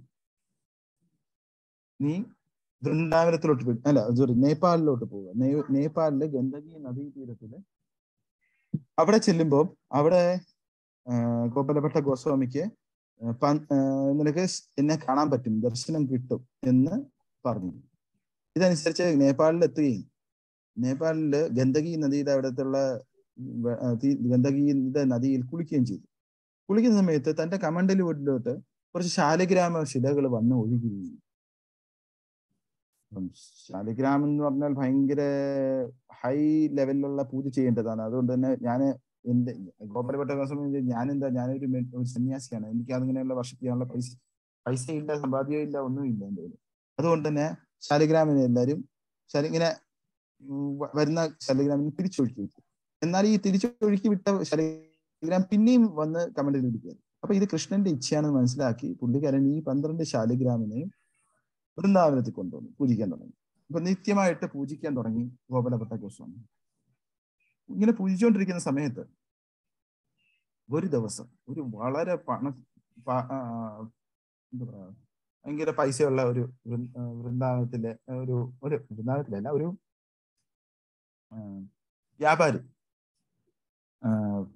നീ വൃന്ദാവനത്തിലോട്ട് പോയി അല്ല സോറി നേപ്പാളിലോട്ട് പോവുക നേ- നേപ്പാളിലെ ഗന്ദകി നദീതീരത്തില് അവിടെ ചെല്ലുമ്പോൾ അവിടെ ആ, ഗോപാലഭട്ട ഗോസ്വാമിക്ക് ഏർ പ- ഏർ നിനക്ക് എന്നെ കാണാൻ പറ്റും ദർശനം കിട്ടും എന്ന് പറഞ്ഞു ഇതനുസരിച്ച് നേപ്പാളിൽ എത്തുകയും നേപ്പാളില് ഗന്ദകി നദിയുടെ അവിടത്തുള്ള വെ- ആ, തീ- ഗന്ദകിയുടെ നദിയിൽ കുളിക്കുകയും ചെയ്തു കുളിക്കുന്ന സമയത്ത് തന്റെ കമണ്ടൽ വീട്ടിലോട്ട് കുറച്ച് ശാലിഗ്രാമ ശിലകൾ വന്ന് ഒഴുകുകയും അപ്പം ശാലിഗ്രാമം എന്ന് പറഞ്ഞാൽ ഭയങ്കര ഹൈ ലെവലിലുള്ള പൂജ ചെയ്യേണ്ടതാണ് അതുകൊണ്ട് തന്നെ ഞാൻ എന്റെ ഗോപാലപ്പെട്ട സമയം ഞാൻ എന്താ ഞാനൊരു മെ- ഒരു സന്യാസിയാണ് എനിക്ക് അതിങ്ങനെയുള്ള വർഷിപ്പ് ചെയ്യാനുള്ള പൈസ പൈസ ഇല്ല സമ്പാദ്യം ഇല്ല ഒന്നുമില്ല എൻ്റെ കയ്യിൽ അതുകൊണ്ട് തന്നെ ശാലിഗ്രാമിനെ എല്ലാവരും ശാലി ഇങ്ങനെ ഉം വ- വരുന്ന ശാലിഗ്രാമിനെ തിരിച്ചൊഴുക്കി വിട്ടു എന്നാൽ ഈ തിരിച്ചൊഴുക്കി വിട്ട ശാലിഗ്രാം പിന്നെയും വന്ന് കമന്റിൽ ഇരിക്കുക അപ്പൊ ഇത് കൃഷ്ണന്റെ ഇച്ഛയാണെന്ന് മനസ്സിലാക്കി പുള്ളിക്കാരൻ ഈ പന്ത്രണ്ട് ശാലിഗ്രാമിനെയും വൃന്ദാവനത്തിൽ കൊണ്ടുവന്നു പൂജിക്കാൻ തുടങ്ങി അപ്പൊ നിത്യമായിട്ട് പൂജിക്കാൻ തുടങ്ങി ഗോപാലഭട്ട ഗോസ്വാമി ഇങ്ങനെ പൂജിച്ചുകൊണ്ടിരിക്കുന്ന സമയത്ത് ഒരു ദിവസം ഒരു വളരെ പണ പ- ആ, എന്താ പറയാ ഭയങ്കര പൈസയുള്ള ഒരു വൃ- ആ, വൃന്ദാവനത്തിലെ ഒരു ഒരു വൃന്ദാവനത്തിലല്ല ഒരു ആ, വ്യാപാരി ആ,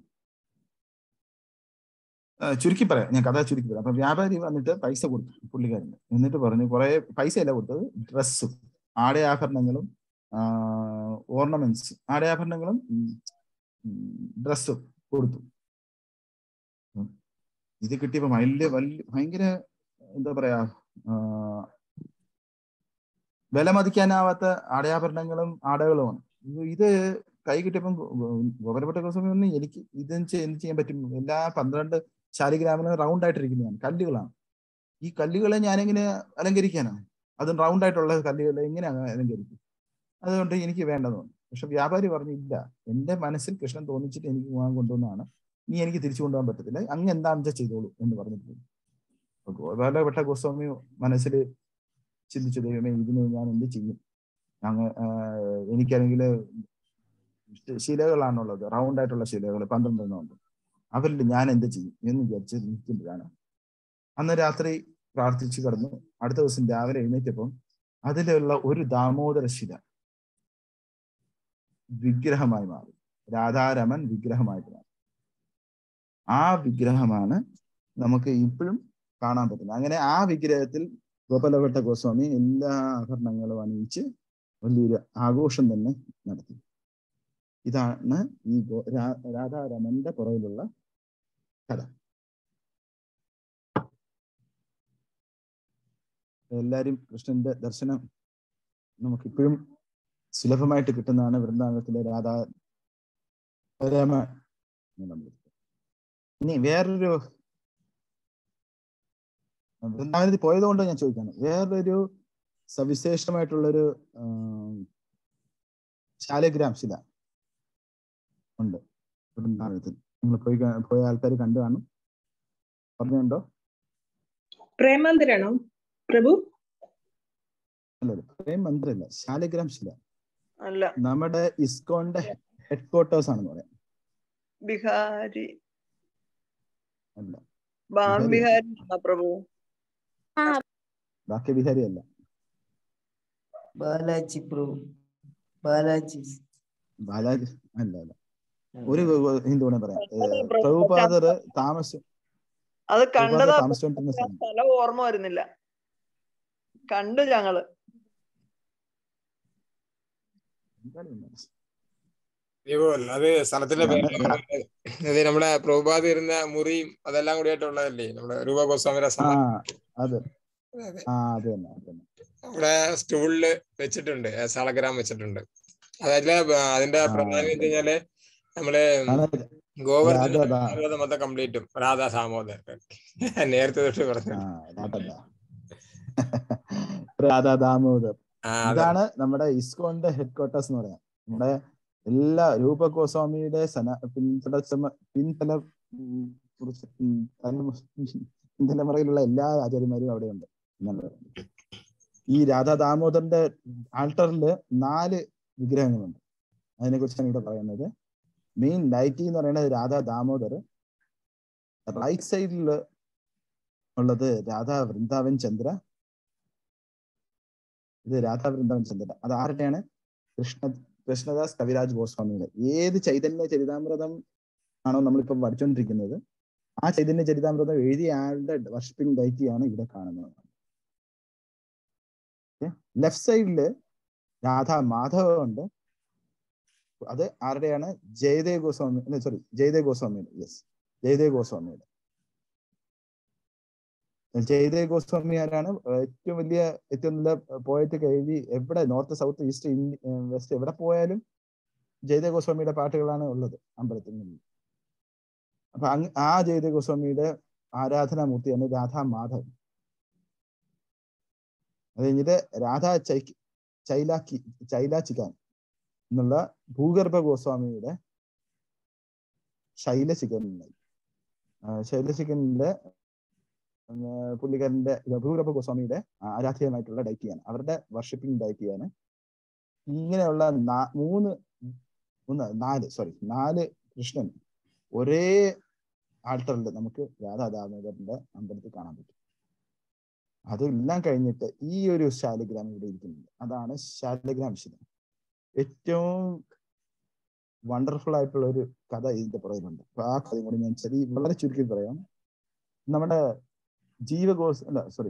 ആ, ചുരുക്കി പറയാം ഞാൻ കഥ ചുരുക്കി പറയാം അപ്പൊ വ്യാപാരി വന്നിട്ട് പൈസ കൊടുത്തു പുള്ളിക്കാരന് എന്നിട്ട് പറഞ്ഞു കുറെ പൈസയല്ല കൊടുത്തത് ഡ്രസ്സും ആടയാഭരണങ്ങളും ഓർണമെന്റ്സ് ആടയാഭരണങ്ങളും ഡ്രസ്സും കൊടുത്തു ഉം. ഇത് കിട്ടിയപ്പോ വലിയ വലിയ ഭയങ്കര എന്താ പറയാ ആ, വില മതിക്കാനാവാത്ത ആടയാഭരണങ്ങളും ആടകളുമാണ് ഇത് ഇത് കൈ കിട്ടിയപ്പം ഗോപരപ്പെട്ട ഗോസ്വാമി പറഞ്ഞു എനിക്ക് ഇത് എന്ത് ചെയ്യാൻ പറ്റും എല്ലാ പന്ത്രണ്ട് ശാലിഗ്രാമിനും റൗണ്ട് ആയിട്ടിരിക്കുന്നതാണ് കല്ലുകളാണ് ഈ കല്ലുകളെ ഞാനെങ്ങനെ അലങ്കരിക്കാനാണ് അതും റൗണ്ട് ആയിട്ടുള്ള കല്ലുകളെ എങ്ങനെ അലങ്കരിക്കും അതുകൊണ്ട് എനിക്ക് വേണ്ടെന്ന് പറഞ്ഞു പക്ഷെ വ്യാപാരി പറഞ്ഞു ഇല്ല എന്റെ മനസ്സിൽ കൃഷ്ണൻ തോന്നിച്ചിട്ട് എനിക്ക് പോകാൻ കൊണ്ടുവന്നതാണ് നീ എനിക്ക് തിരിച്ചു കൊണ്ടുപോകാൻ പറ്റത്തില്ല അങ്ങ് എന്താണെന്ന് വെച്ചാൽ ചെയ്തോളൂ എന്ന് പറഞ്ഞിട്ട് പോയി. അപ്പൊ ഗോപാലഭട്ട ഗോസ്വാമി മനസ്സിൽ ചിന്തിച്ചു ദൈവമേ ഇതിന് ഞാൻ എന്ത് ചെയ്യും അങ്ങ് എനിക്കാണെങ്കിൽ ശിലകളാണുള്ളത് റൗണ്ട് ആയിട്ടുള്ള ശിലകൾ പന്ത്രണ്ടെണ്ണം ഉണ്ട് അവരിൽ ഞാൻ എന്ത് ചെയ്യും എന്ന് വിചാരിച്ച് നിൽക്കുമ്പോഴാണ് അന്ന് രാത്രി പ്രാർത്ഥിച്ചു കിടന്നു അടുത്ത ദിവസം രാവിലെ എഴുന്നേറ്റപ്പം അതിലുള്ള ഒരു ദാമോദര ശില വിഗ്രഹമായി മാറി രാധാരമൻ വിഗ്രഹമായിട്ട് മാറി ആ വിഗ്രഹമാണ് നമുക്ക് ഇപ്പോഴും കാണാൻ പറ്റുന്നത് അങ്ങനെ ആ വിഗ്രഹത്തിൽ ഗോപാലഭട്ട ഗോസ്വാമി എല്ലാ ആഭരണങ്ങളും അണിയിച്ച് വലിയൊരു ആഘോഷം തന്നെ നടത്തി ഇതാണ് ഈ ഗോ- രാ- രാധാരമന്റെ പുറകിലുള്ള കഥ എല്ലാരും കൃഷ്ണന്റെ ദർശനം നമുക്കിപ്പോഴും സുലഭമായിട്ട് കിട്ടുന്നതാണ് വൃന്ദാവനത്തിലെ രാധാ രാമ എന്ന് നമ്മൾ ഇനി വേറൊരു വൃന്ദാവനത്തിൽ പോയതുകൊണ്ട് ഞാൻ ചോദിക്കാണ് വേറൊരു സവിശേഷമായിട്ടുള്ളൊരു ആം, ശാലഗ്രാം ശില ഉണ്ട് വൃന്ദാവനത്തിൽ നിങ്ങൾ പോയി കാ- പോയ ആൾക്കാർ കണ്ടു കാണും പറഞ്ഞുണ്ടോ പ്രേമാന്തരാണോ പ്രഭു അല്ലല്ല പ്രേം മന്ത്രില്ല ശാലഗ്രാം ശില അല്ല നമ്മുടെ ഇസ്കോന്റെ ഹെഡ് ക്വാർട്ടേഴ്സ് ആണെന്ന് പറയാം ബിഹാരി അല്ല ബാം ബിഹാരി ബിഹാരി ആണോ പ്രഭു ബാക്കി ബിഹാരി അല്ല ബാലാജി പ്രഭു ബാലാജി ബാലാജി അല്ല അല്ല ഒരു ഹിന്ദുവിനെ പറയാം ഏഹ്, പ്രഭു പ്രഭുപാദർ താമസം അത് പ്രഭുപാദർ കണ്ടതാ താമസിച്ചുകൊണ്ടിരുന്ന സ്ഥലം സ്ഥലം ഓർമ്മ വരുന്നില്ല കണ്ടു ഞങ്ങള് ഇവൾ അത് സ്ഥലത്തിന്റെ പേര് അത് നമ്മുടെ പ്രഭുപാദ് ഇരുന്ന മുറിയും അതെല്ലാം കൂടി ആയിട്ടുള്ളതല്ലേ നമ്മുടെ രൂപ ഗോസ്വാമിയുടെ ആ സമാധി അത് ആ അത് തന്നെ അത് തന്നെ നമ്മുടെ സ്റ്റൂളില് വെച്ചിട്ടുണ്ട് ആ സാളഗ്രാം വെച്ചിട്ടുണ്ട് അതല്ല അതിന്റെ ആ പ്രധാനം എന്ന് വെച്ചാല് നമ്മള് ആണ് ഗോവർദ്ധന രാധ ദാ- ഭാഗവത മൊത്തം കംപ്ലീറ്റും രാധാ ദാമോദർ നേരത്തെ തൊട്ട് പറഞ്ഞു ആ രാധ രാധാ ദാമോദർ ആ അതെ ഇതാണ് നമ്മുടെ ഇസ്കോന്റെ ഹെഡ് ക്വാർട്ടേഴ്സ് എന്ന് പറയാം നമ്മുടെ എല്ലാ രൂപ ഗോസ്വാമിയുടെ സന പിൻതല പിൻതല ഉം, കുറിച്ച് ഉം, തലമു- പിൻതലമുറയിലുള്ള എല്ലാ ആചാര്യന്മാരും അവിടെയുണ്ട് എന്നാണ് പറയുന്നത് ഈ രാധാ ദാമോദറിന്റെ ആൾട്ടറിൽ നാല് വിഗ്രഹങ്ങളുണ്ട് അതിനെ കുറിച്ചാണ് ഇവിടെ പറയുന്നത് മെയിൻ ലൈറ്റി എന്ന് പറയുന്നത് രാധാ ദാമോദർ റൈറ്റ് സൈഡിൽ ഉള്ളത് രാധാ വൃന്ദാവൻ ചന്ദ്ര ഇത് രാധാ വൃന്ദാവൻ ചന്ദ്ര അത് ആരുടെയാണ് കൃഷ്ണ കൃഷ്ണദാസ് കവിരാജ് ഗോസ്വാമിയുടെ ഏത് ചൈതന്യ ചരിതാമൃതം ആണോ നമ്മളിപ്പം പഠിച്ചുകൊണ്ടിരിക്കുന്നത് ആ ചൈതന്യ ചരിതാമൃതം എഴുതിയ ആളുടെ വർഷിപ്പിംഗ് ഡൈറ്റിയാണ് ഇവിടെ കാണുന്നത് ലെഫ്റ്റ് സൈഡില് രാധാ മാധവ ഉണ്ട് അത് ആരുടെയാണ് ജയദേവ് ഗോസ്വാമി സോറി ജയദേവ് ഗോസ്വാമിയുടെ യെസ് ജയദേവ് ഗോസ്വാമിയുടെ ജയദേവ് ഗോസ്വാമി ആരാണ് ഏറ്റവും വലിയ ഏറ്റവും നല്ല പോയറ്റ് എഴുതി എവിടെ നോർത്ത് സൗത്ത് ഈസ്റ്റ് വെസ്റ്റ് എവിടെ പോയാലും ജയദേവ് ഗോസ്വാമിയുടെ പാട്ടുകളാണ് ഉള്ളത് അമ്പലത്തിൽ നിന്ന് അപ്പൊ അങ്ങ് ആ ജയദേവ് ഗോസ്വാമിയുടെ ആരാധനാമൂർത്തിയാണ് രാധാ മാധവ് അത് കഴിഞ്ഞിട്ട് രാധാ ചൈ ചൈലാക്കി ചൈലാച്ചിക്കാൻ എന്നുള്ള ഭൂഗർഭ ഗോസ്വാമിയുടെ ശൈലശിഖരൻ ശൈലശിഖരനിലെ പുള്ളിക്കാരന്റെ ഭൂഗർഭ ഗോസ്വാമിയുടെ ആരാധ്യമായിട്ടുള്ള ഡൈറ്റിയാണ് അവരുടെ വർഷിപ്പിംഗ് ഡൈറ്റിയാണ് ഇങ്ങനെയുള്ള മൂന്ന് ഒന്ന് നാല് സോറി നാല് കൃഷ്ണൻ ഒരേ ആൾട്ടറിൽ നമുക്ക് രാധാ ദാമോദരന്റെ അമ്പലത്തിൽ കാണാൻ പറ്റും അതെല്ലാം കഴിഞ്ഞിട്ട് ഈ ഒരു ശാലിഗ്രാം ഇവിടെ ഇരിക്കുന്നുണ്ട് അതാണ് ശാലിഗ്രാം ശില ഏറ്റവും വണ്ടർഫുൾ ആയിട്ടുള്ള ഒരു കഥ ഇതിന്റെ പുറകിലുണ്ട് അപ്പൊ ആ കഥയും കൂടി ഞാൻ ചെറിയ വളരെ ചുരുക്കി പറയാം നമ്മുടെ ജീവഗോസ് അല്ല സോറി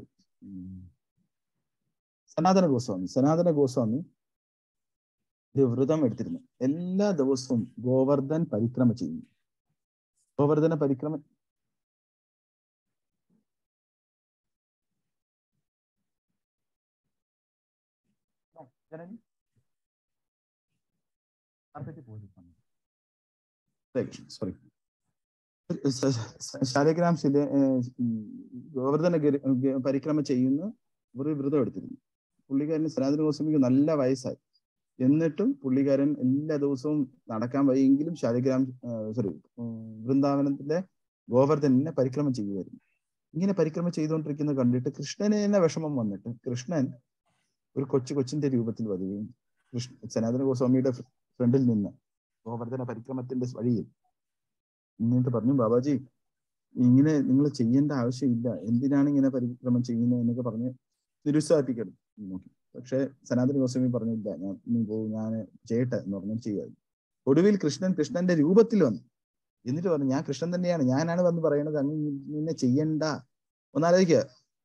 സനാതന ഗോസ്വാമി സനാതന ഗോസ്വാമി ഒരു വ്രതം എടുത്തിരുന്നു എല്ലാ ദിവസവും ഗോവർദ്ധൻ പരിക്രമ ചെയ്യുന്നു ഗോവർദ്ധന പരിക്രമ സോറി ശാലിഗ്രാം ശില ഗോവർദ്ധന പരിക്രമ ചെയ്യുന്ന ഒരു വ്രതം എടുത്തിരുന്നു പുള്ളിക്കാരന് സനാതന ഗോസ്വാമിക്ക് നല്ല വയസ്സായി എന്നിട്ടും പുള്ളിക്കാരൻ എല്ലാ ദിവസവും നടക്കാൻ വയ്യെങ്കിലും ശാലിഗ്രാം സോറി വൃന്ദാവനത്തിന്റെ ഗോവർദ്ധനെ പരിക്രമം ചെയ്യുമായിരുന്നു ഇങ്ങനെ പരിക്രമം ചെയ്തുകൊണ്ടിരിക്കുന്നത് കണ്ടിട്ട് കൃഷ്ണന് തന്നെ വിഷമം വന്നിട്ട് കൃഷ്ണൻ ഒരു കൊച്ചു കൊച്ചിന്റെ രൂപത്തിൽ വരികയും കൃഷ്ണ സനാതന ഗോസ്വാമിയുടെ ഫ്രണ്ടിൽ നിന്ന് ഗോവർദ്ധന പരിക്രമത്തിന്റെ വഴിയിൽ എന്നിട്ട് പറഞ്ഞു ബാബാജി ഇങ്ങനെ നിങ്ങൾ ചെയ്യേണ്ട ആവശ്യമില്ല എന്തിനാണ് ഇങ്ങനെ പരിക്രമം ചെയ്യുന്നത് എന്നൊക്കെ പറഞ്ഞ് നിരുത്സാഹിപ്പിക്കണം നോക്കി പക്ഷെ സനാതന ഗോസ്വാമി പറഞ്ഞില്ല ഞാൻ നീ പോകും ഞാൻ ചെയ്യട്ടെ എന്ന് പറഞ്ഞു ചെയ്യാതെ ഒടുവിൽ കൃഷ്ണൻ കൃഷ്ണന്റെ രൂപത്തിൽ വന്നു എന്നിട്ട് പറഞ്ഞു ഞാൻ കൃഷ്ണൻ തന്നെയാണ് ഞാനാണ് വന്ന് പറയണത് അങ്ങ് നിന്നെ ചെയ്യണ്ട ഒന്നാലോചിക്കുക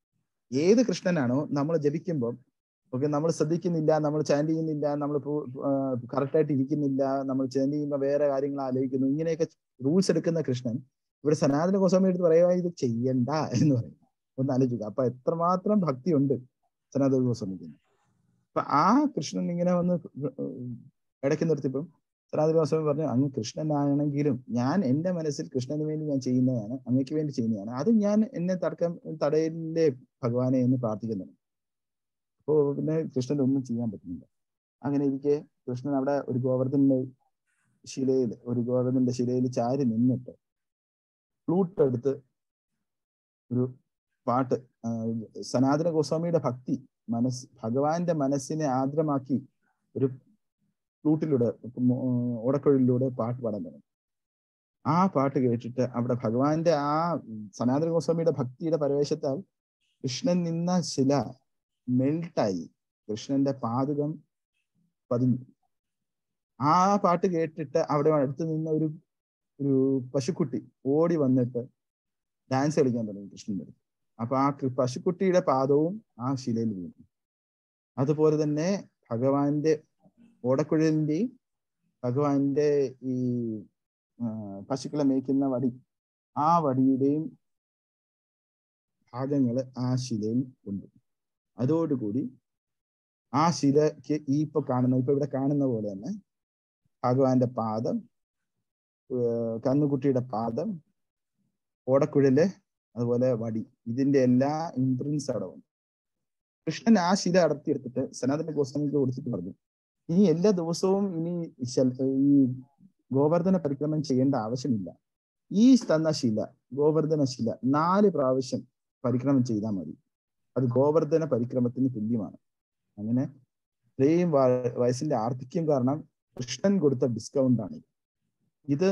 ഏത് കൃഷ്ണനാണോ നമ്മൾ ജപിക്കുമ്പോൾ ഓക്കെ നമ്മൾ ശ്രദ്ധിക്കുന്നില്ല നമ്മൾ ചാൻഡ് ചെയ്യുന്നില്ല നമ്മൾ കറക്റ്റായിട്ട് ഇരിക്കുന്നില്ല നമ്മൾ ചാൻഡ് ചെയ്യുമ്പോൾ വേറെ കാര്യങ്ങൾ ആലോചിക്കുന്നു ഇങ്ങനെയൊക്കെ റൂൾസ് എടുക്കുന്ന കൃഷ്ണൻ ഇവിടെ സനാതന ഗോസ്വാമി എടുത്ത് പറയുക ഇത് ചെയ്യണ്ട എന്ന് പറയും ഒന്ന് ആലോചിക്കുക അപ്പൊ എത്രമാത്രം ഭക്തി ഉണ്ട് സനാതന ഗോസ്വാമിക്ക് അപ്പൊ ആ കൃഷ്ണൻ ഇങ്ങനെ വന്ന് ഇടയ്ക്ക് നിർത്തിയപ്പം സനാതന ഗോസ്വാമി പറഞ്ഞു അങ്ങ് കൃഷ്ണനാണെങ്കിലും ഞാൻ എന്റെ മനസ്സിൽ കൃഷ്ണന് വേണ്ടി ഞാൻ ചെയ്യുന്നതാണ് അങ്ങക്ക് വേണ്ടി ചെയ്യുന്നതാണ് അത് ഞാൻ എന്നെ തടക്കം തടയില്ലേ ഭഗവാനെ എന്ന് പ്രാർത്ഥിക്കുന്നുണ്ട് അപ്പോ പിന്നെ കൃഷ്ണൻ ഒന്നും ചെയ്യാൻ പറ്റുന്നില്ല അങ്ങനെ ഇരിക്കെ കൃഷ്ണൻ അവിടെ ഒരു ഗോവർദ്ധന്റെ ശിലയിൽ ഒരു ഗോവർദ്ധന്റെ ശിലയിൽ ചാരി നിന്നിട്ട് ഫ്ലൂട്ട് എടുത്ത് ഒരു പാട്ട് സനാതന ഗോസ്വാമിയുടെ ഭക്തി മനസ് ഭഗവാന്റെ മനസ്സിനെ ആർദ്രമാക്കി ഒരു ഫ്ലൂട്ടിലൂടെ ഓടക്കൊഴിലൂടെ പാട്ട് പാടാൻ തുടങ്ങി ആ പാട്ട് കേട്ടിട്ട് അവിടെ ഭഗവാന്റെ ആ സനാതന ഗോസ്വാമിയുടെ ഭക്തിയുടെ പരവേശത്താൽ കൃഷ്ണൻ നിന്ന ശില മെൽട്ടായി കൃഷ്ണന്റെ പാതകം പതിഞ്ഞു ആ പാട്ട് കേട്ടിട്ട് അവിടെ അടുത്ത് നിന്ന ഒരു ഒരു പശുക്കുട്ടി ഓടി വന്നിട്ട് ഡാൻസ് കളിക്കാൻ തുടങ്ങി കൃഷ്ണന്റെ അടുത്ത് അപ്പൊ ആ പശുക്കുട്ടിയുടെ പാദവും ആ ശിലയിൽ വീണു അതുപോലെ തന്നെ ഭഗവാന്റെ ഓടക്കുഴലിന്റെയും ഭഗവാന്റെ ഈ പശുക്കളെ മേയ്ക്കുന്ന വടി ആ വടിയുടെയും ഭാഗങ്ങള് ആ ശിലയിൽ ഉണ്ട് അതോടുകൂടി ആ ശിലക്ക് ഈ ഇപ്പൊ കാണുന്ന ഇപ്പൊ ഇവിടെ കാണുന്ന പോലെ തന്നെ ഭഗവാന്റെ പാദം കന്നുകുട്ടിയുടെ പാദം ഓടക്കുഴല് അതുപോലെ വടി ഇതിന്റെ എല്ലാ ഇംപ്രിൻസ് അവിടെ ഉണ്ട് കൃഷ്ണൻ ആ ശില അടർത്തിയെടുത്തിട്ട് സനാതന ഗോസ്വാമിക്ക് കൊടുത്തിട്ട് പറഞ്ഞു ഇനി എല്ലാ ദിവസവും ഇനി ഈ ഗോവർദ്ധന പരിക്രമം ചെയ്യേണ്ട ആവശ്യമില്ല ഈ തന്ന ശില ഗോവർദ്ധന ശില നാല് പ്രാവശ്യം പരിക്രമം ചെയ്താൽ മതി അത് ഗോവർദ്ധന പരിക്രമത്തിന് തുല്യമാണ് അങ്ങനെ ഇത്രയും വയസ്സിന്റെ ആർത്തിക്യം കാരണം കൃഷ്ണൻ കൊടുത്ത ഡിസ്കൗണ്ട് ആണ് ഇത്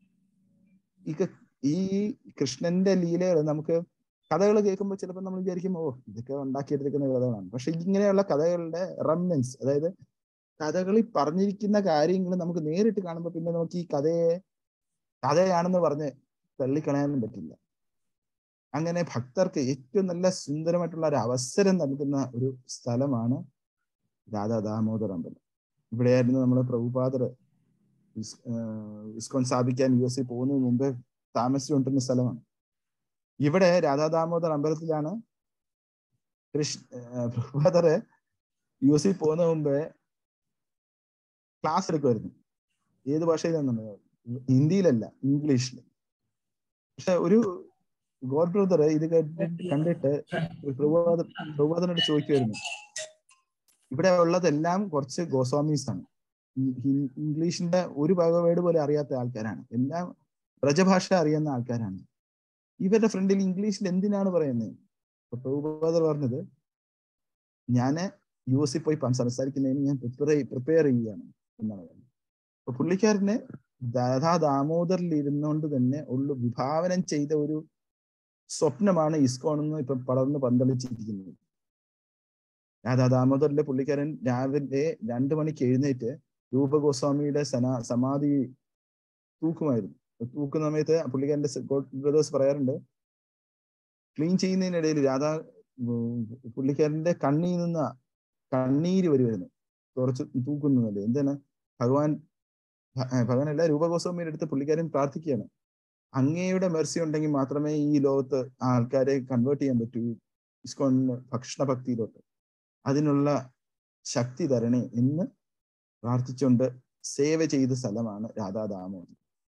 ഈ കൃഷ്ണന്റെ ലീലകൾ നമുക്ക് കഥകൾ കേൾക്കുമ്പോൾ ചിലപ്പോൾ നമ്മൾ വിചാരിക്കും ഓ ഇതൊക്കെ ഉണ്ടാക്കിയെടുക്കുന്ന കഥകളാണ് പക്ഷെ ഇങ്ങനെയുള്ള കഥകളുടെ റംനൻസ് അതായത് കഥകളിൽ പറഞ്ഞിരിക്കുന്ന കാര്യങ്ങൾ നമുക്ക് നേരിട്ട് കാണുമ്പോൾ പിന്നെ നമുക്ക് ഈ കഥയെ കഥയാണെന്ന് പറഞ്ഞ് തള്ളിക്കളയാനും പറ്റില്ല അങ്ങനെ ഭക്തർക്ക് ഏറ്റവും നല്ല സുന്ദരമായിട്ടുള്ള ഒരു അവസരം നൽകുന്ന ഒരു സ്ഥലമാണ് രാധാ ദാമോദർ അമ്പലം ഇവിടെയായിരുന്നു നമ്മുടെ പ്രഭുപാദർ ഇസ്- ആഹ് ഇസ്കോൺ സ്ഥാപിക്കാൻ യു എസ് പോകുന്നതിന് മുമ്പേ താമസിച്ചുകൊണ്ടിരുന്ന സ്ഥലമാണ് ഇവിടെ രാധാ ദാമോദർ അമ്പലത്തിലാണ് കൃഷ്ണ ആഹ് പ്രഭുപാദർ യു എസിൽ പോകുന്ന മുമ്പേ ക്ലാസ് എടുക്കുമായിരുന്നു ഏത് ഭാഷയിലാണെന്നുള്ളത് ഹിന്ദിയിലല്ല ഇംഗ്ലീഷിൽ പക്ഷെ ഒരു ഗോഡ് ബ്രദർ ഇത് കേട്ടിട്ട് കണ്ടിട്ട് പ്രഭുപാദ പ്രഭുപാദനോട് ചോദിക്കുമായിരുന്നു ഇവിടെ ഉള്ളതെല്ലാം കുറച്ച് ഗോസ്വാമീസ് ആണ് ഇ- ഹി- ഇംഗ്ലീഷിന്റെ ഒരു വക വേർഡ് പോലെ അറിയാത്ത ആൾക്കാരാണ് എല്ലാം വ്രജഭാഷ അറിയുന്ന ആൾക്കാരാണ് ഇവരുടെ ഫ്രണ്ടിൽ ഇംഗ്ലീഷിൽ എന്തിനാണ് പറയുന്നത് അപ്പൊ പ്രഭുപാദർ പറഞ്ഞത് ഞാന് യു എസിൽ പോയി പ- സംസാരിക്കുന്നതിന് ഞാൻ പ്രിപ്പയർ പ്രിപ്പയർ ചെയ്യുകയാണ് എന്നാണ് പറഞ്ഞത് അപ്പൊ പുള്ളിക്കാരന് ദാദാ ദാമോദറിൽ ഇരുന്നുകൊണ്ട് തന്നെ ഉള്ളു വിഭാവനം ചെയ്ത ഒരു സ്വപ്നമാണ് ഇസ്കോൺ എന്ന് ഇപ്പൊ പടർന്ന് പന്തളിച്ചിരിക്കുന്നത് രാധാ ദാമോദറിലെ പുള്ളിക്കാരൻ രാവിലെ രണ്ടു മണിക്ക് എഴുന്നേറ്റ് രൂപഗോസ്വാമിയുടെ സനാ സമാധി തൂക്കുമായിരുന്നു തൂക്കുന്ന സമയത്ത് പുള്ളിക്കാരന്റെ ബ്രദേഴ്സ് പറയാറുണ്ട് ക്ലീൻ ചെയ്യുന്നതിനിടയിൽ രാധാ ഉം, പുള്ളിക്കാരന്റെ കണ്ണിൽ നിന്ന് കണ്ണീര് വരുമായിരുന്നു കുറച്ച് തൂക്കുന്നതല്ലേ എന്താണ് ഭഗവാൻ ഭ- ഏർ ഭഗവാനല്ല രൂപഗോസ്വാമിയുടെ അടുത്ത് പുള്ളിക്കാരൻ പ്രാർത്ഥിക്കുകയാണ് അങ്ങയുടെ മെർസി ഉണ്ടെങ്കിൽ മാത്രമേ ഈ ലോകത്ത് ആൾക്കാരെ കൺവേർട്ട് ചെയ്യാൻ പറ്റൂ ഇസ്കോൺ ഭക്ഷണഭക്തിയിലോട്ട് അതിനുള്ള ശക്തി തരണേ എന്ന് പ്രാർത്ഥിച്ചുകൊണ്ട് സേവ ചെയ്ത സ്ഥലമാണ് രാധാ ദാമോദർ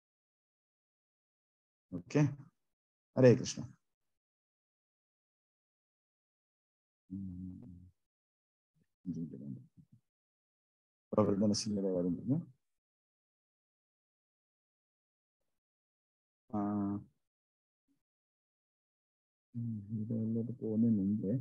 ഓക്കെ ഹരേ കൃഷ്ണ ഉം. പ്രവർത്തനശീലത കാര്യം പറഞ്ഞു ആ ഉം, ഇതിലോട്ട് പോകുന്നതിന് മുമ്പേ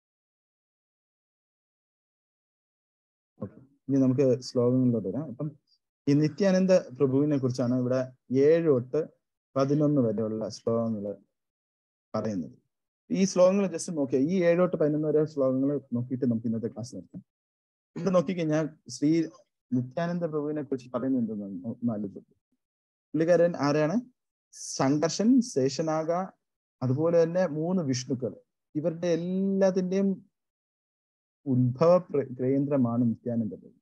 ഓക്കെ ഇനി നമുക്ക് ശ്ലോകങ്ങളിലോട്ട് വരാം അപ്പം ഈ നിത്യാനന്ദ പ്രഭുവിനെ കുറിച്ചാണ് ഇവിടെ ഏഴ് തൊട്ട് പതിനൊന്ന് വരെയുള്ള ശ്ലോകങ്ങൾ പറയുന്നത് ഈ ശ്ലോകങ്ങൾ ജസ്റ്റ് നോക്കിയാൽ ഈ ഏഴ് തൊട്ട് പതിനൊന്ന് വരെ ശ്ലോകങ്ങൾ നോക്കിയിട്ട് നമുക്ക് ഇന്നത്തെ ക്ലാസ് നിർത്താം ഇവിടെ നോക്കിക്കഴിഞ്ഞാൽ ശ്രീ നിത്യാനന്ദ പ്രഭുവിനെ കുറിച്ച് പറയുന്നത് എന്തെന്ന് ഒന്ന് ആലോചിച്ചു പുള്ളിക്കാരൻ ആരാണ് സംഘർഷൻ ശേഷനാഗ അതുപോലെ തന്നെ മൂന്ന് വിഷ്ണുക്കൾ ഇവരുടെ എല്ലാത്തിന്റെയും ഉത്ഭവ പ്ര- കേന്ദ്രമാണ് നിത്യാനന്ദ പ്രഭു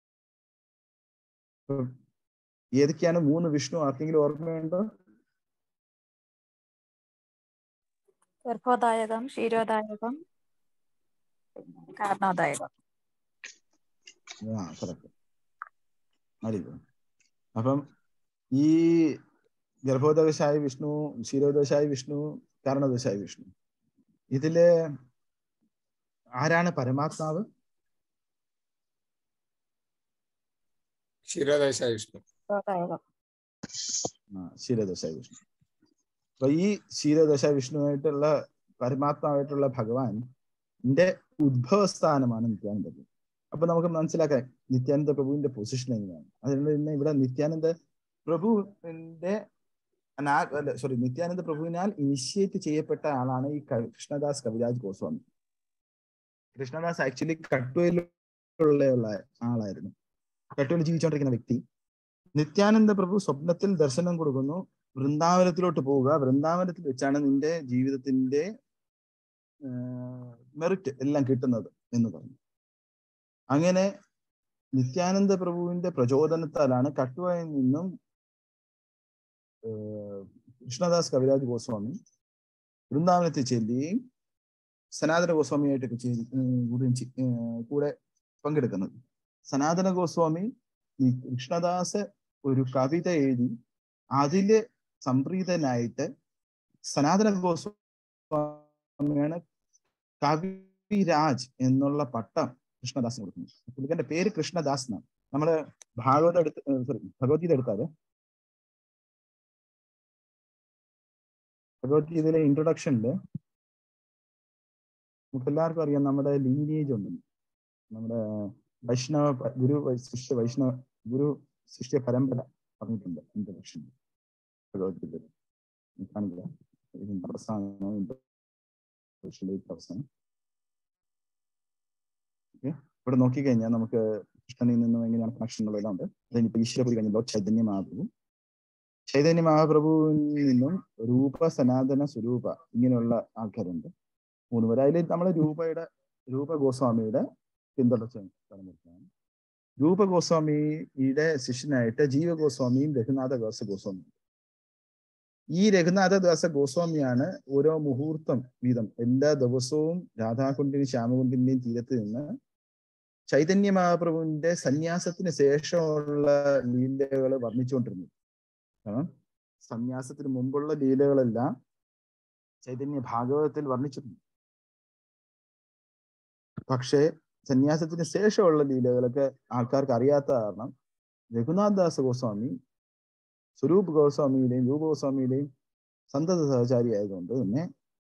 അപ്പൊ ഏതൊക്കെയാണ് മൂന്ന് വിഷ്ണു ആർക്കെങ്കിലും ഓർമ്മയുണ്ടോ ഗർഭോദായകം ക്ഷീരോദായകം കാരണോദായകം ആ കറക്റ്റ് അടിപൊളി അപ്പം ഈ ഗർഭോദകശായ വിഷ്ണു ക്ഷീരോദശായ വിഷ്ണു കാരണദശായ വിഷ്ണു ഇതില് ആരാണ് പരമാത്മാവ് ക്ഷീരോദശ വിഷ്ണു ഗർഭോദായകം ആ ക്ഷീരദശായ വിഷ്ണു അപ്പൊ ഈ ക്ഷീരദശ വിഷ്ണുവായിട്ടുള്ള പരമാത്മാവായിട്ടുള്ള ഭഗവാൻ ന്റെ ഉദ്ഭവസ്ഥാനമാണ് നിത്യാനന്ദ പ്രഭു അപ്പൊ നമുക്ക് മനസ്സിലാക്കാം നിത്യാനന്ദ പ്രഭുവിന്റെ പൊസിഷൻ എങ്ങനെയാണ് അതുകൊണ്ട് തന്നെ ഇവിടെ നിത്യാനന്ദ പ്രഭുവിന്റെ സോറി നിത്യാനന്ദ പ്രഭുവിനാൽ ഇനിഷ്യേറ്റ് ചെയ്യപ്പെട്ട ആളാണ് ഈ ക- കൃഷ്ണദാസ് കവിരാജ് ഗോസ്വാമി കൃഷ്ണദാസ് ആക്ച്വലി കട്വയിലുള്ള ആളായിരുന്നു കട്വയിൽ ജീവിച്ചുകൊണ്ടിരിക്കുന്ന വ്യക്തി നിത്യാനന്ദ പ്രഭു സ്വപ്നത്തിൽ ദർശനം കൊടുക്കുന്നു വൃന്ദാവനത്തിലോട്ട് പോവുക വൃന്ദാവനത്തിൽ വെച്ചാണ് നിന്റെ ജീവിതത്തിന്റെ മെറിറ്റ് എല്ലാം കിട്ടുന്നത് എന്ന് പറഞ്ഞു അങ്ങനെ നിത്യാനന്ദ പ്രഭുവിന്റെ പ്രചോദനത്താലാണ് കട്ടുവയിൽ നിന്നും ഏർ, കൃഷ്ണദാസ് കവിരാജ് ഗോസ്വാമി വൃന്ദാവനത്തിൽ ചെല്ലുകയും സനാതന ഗോസ്വാമിയായിട്ടൊക്കെ ചെയ്ത് കൂടെ ചെ- ഏർ, കൂടെ പങ്കെടുക്കുന്നത് സനാതന ഗോസ്വാമി ഈ കൃഷ്ണദാസ് ഒരു കവിത എഴുതി അതില് സംപ്രീതനായിട്ട് സനാതന ഗോസ്വാമിയാണ് കവിരാജ് എന്നുള്ള പട്ടം കൃഷ്ണദാസിന് കൊടുക്കുന്നത് പുള്ളിക്കാരന്റെ പേര് കൃഷ്ണദാസ് എന്നാണ് നമ്മള് ഭാഗവത എടുത്ത് സോറി ഭഗവത്ഗീത എടുത്താല് ഭഗവത്ഗീതയിലെ ഇൻട്രൊഡക്ഷനില് നമുക്ക് എല്ലാവർക്കും അറിയാം നമ്മുടെ ലീനിയേജ് ഉണ്ട് നമ്മുടെ വൈഷ്ണവ പ- ഗുരു വൈ- ശിഷ്യ വൈഷ്ണവ ഗുരു ശിഷ്യ പരമ്പര പറഞ്ഞിട്ടുണ്ട് ഇൻട്രൊഡക്ഷൻ ഭഗവത്ഗീതയിൽ കാണിക്കുക ഇതിന്റെ അവസാനം ഇൻട്രൊഡക്ഷനിലേക്ക് അവസാനം ഓക്കെ ഇവിടെ നോക്കിക്കഴിഞ്ഞാൽ നമുക്ക് കൃഷ്ണനിൽ നിന്നും എങ്ങനെയാണ് കണക്ഷനുകളെല്ലാം ഉണ്ട് അതിനിപ്പോ ഈശ്വരപുരി കഴിഞ്ഞ ലോക് ചൈതന്യമാകും ചൈതന്യ മഹാപ്രഭുവിൽ നിന്നും രൂപ സനാതന സ്വരൂപ ഇങ്ങനെയുള്ള ആൾക്കാരുണ്ട് മൂന്ന് പേര് അതിൽ നമ്മൾ രൂപയുടെ രൂപ ഗോസ്വാമിയുടെ പിന്തുടർച്ച കടന്നിരിക്കുകയാണ് രൂപ ഗോസ്വാമിയുടെ ശിഷ്യനായിട്ട് ജീവ ഗോസ്വാമിയും രഘുനാഥ ദാസ ഗോസ്വാമിയും ഈ രഘുനാഥ ദാസ ഗോസ്വാമിയാണ് ഓരോ മുഹൂർത്തം വീതം എല്ലാ ദിവസവും രാധാകുണ്ടിന്റെയും ശ്യാമകുണ്ടിന്റെയും തീരത്ത് നിന്ന് ചൈതന്യ മഹാപ്രഭുവിന്റെ സന്യാസത്തിന് ശേഷമുള്ള ലീലകൾ വർണ്ണിച്ചുകൊണ്ടിരുന്നത് കാരണം സന്യാസത്തിന് മുമ്പുള്ള ലീലകളെല്ലാം ചൈതന്യ ഭാഗവതത്തിൽ വർണ്ണിച്ചിട്ടുണ്ട് പക്ഷേ സന്യാസത്തിന് ശേഷമുള്ള ലീലകളൊക്കെ ആൾക്കാർക്ക് അറിയാത്ത കാരണം രഘുനാഥ് ദാസ് ഗോസ്വാമി സ്വരൂപ് ഗോസ്വാമിയുടെയും രൂപ ഗോസ്വാമിയുടെയും സന്തത സഹചാരി ആയതുകൊണ്ട് തന്നെ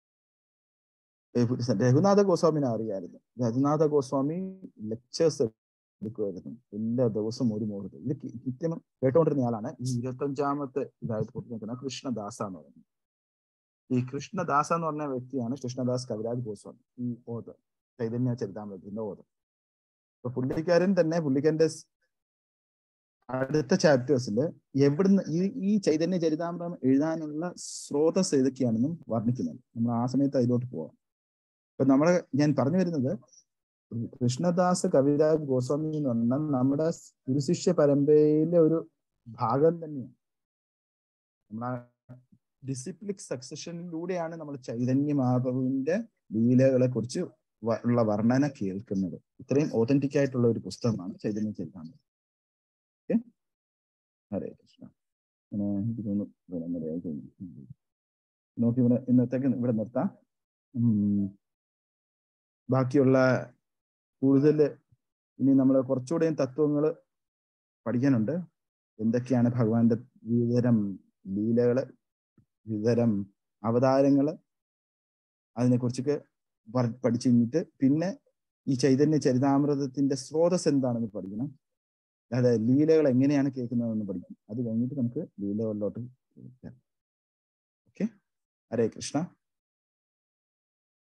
രഘുനാഥ ഗോസ്വാമിനെ അറിയായിരുന്നു രഘുനാഥ ഗോസ്വാമി ലെക്ചേഴ്സ് എടുക്കുമായിരുന്നു എല്ലാ ദിവസവും ഒരു മുഹൂർത്തം ഇത് കൃത്യം കേട്ടുകൊണ്ടിരുന്ന ആളാണ് ഈ ഇരുപത്തഞ്ചാമത്തെ ഇതായിട്ട് കൊടുത്തിരിക്കുന്ന കൃഷ്ണദാസ എന്ന് പറയുന്നത് ഈ കൃഷ്ണദാസ എന്ന് പറഞ്ഞ വ്യക്തിയാണ് കൃഷ്ണദാസ് കവിരാജ് ഗോസ്വാമി ഈ ഓതർ ചൈതന്യ ചരിതാമൃതത്തിന്റെ ഓതർ അപ്പൊ പുള്ളിക്കാരൻ തന്നെ പുള്ളിക്കാരന്റെ അടുത്ത ചാപ്റ്റേഴ്സിൽ എവിടുന്ന് ഈ ഈ ചൈതന്യ ചരിതാമൃതം എഴുതാനുള്ള സ്രോതസ് ഏതൊക്കെയാണെന്നും വർണ്ണിക്കുന്നുണ്ട് നമ്മൾ ആ സമയത്ത് അതിലോട്ട് പോവാം അപ്പൊ നമ്മള് ഞാൻ പറഞ്ഞു വരുന്നത് കൃഷ്ണദാസ് കവിരാജ് ഗോസ്വാമി എന്ന് പറഞ്ഞാൽ നമ്മുടെ ഗുരുശിഷ്യ പരമ്പരയിലെ ഒരു ഭാഗം തന്നെയാണ് നമ്മളെ ഡിസിപ്ലിക് സക്സഷനിലൂടെയാണ് നമ്മൾ ചൈതന്യ മഹാപ്രഭുവിന്റെ ലീലകളെ കുറിച്ച് ഉള്ള വർണ്ണന കേൾക്കുന്നത് ഇത്രയും ഓതന്റിക് ആയിട്ടുള്ള ഒരു പുസ്തകമാണ് ചൈതന്യ ചരിതാമൃതം ഓക്കെ ഹരേ കൃഷ്ണ എനിക്ക് തോന്നുന്നു നോക്കി ഇവിടെ ഇന്നത്തേക്ക് ഇവിടെ നിർത്താം ബാക്കിയുള്ള കൂടുതൽ ഇനി നമ്മൾ കുറച്ചുകൂടെ തത്വങ്ങൾ പഠിക്കാനുണ്ട് എന്തൊക്കെയാണ് ഭഗവാന്റെ വിവിധതരം ലീലകള് വിവിധതരം അവതാരങ്ങള് അതിനെക്കുറിച്ചൊക്കെ പഠിച്ചു കഴിഞ്ഞിട്ട് പിന്നെ ഈ ചൈതന്യ ചരിതാമൃതത്തിന്റെ സ്രോതസ് എന്താണെന്ന് പഠിക്കണം അതായത് ലീലകൾ എങ്ങനെയാണ് കേൾക്കുന്നതെന്ന് പഠിക്കും അത് കഴിഞ്ഞിട്ട് നമുക്ക് ലീലകളിലോട്ട് ഓക്കെ ഹരേ കൃഷ്ണ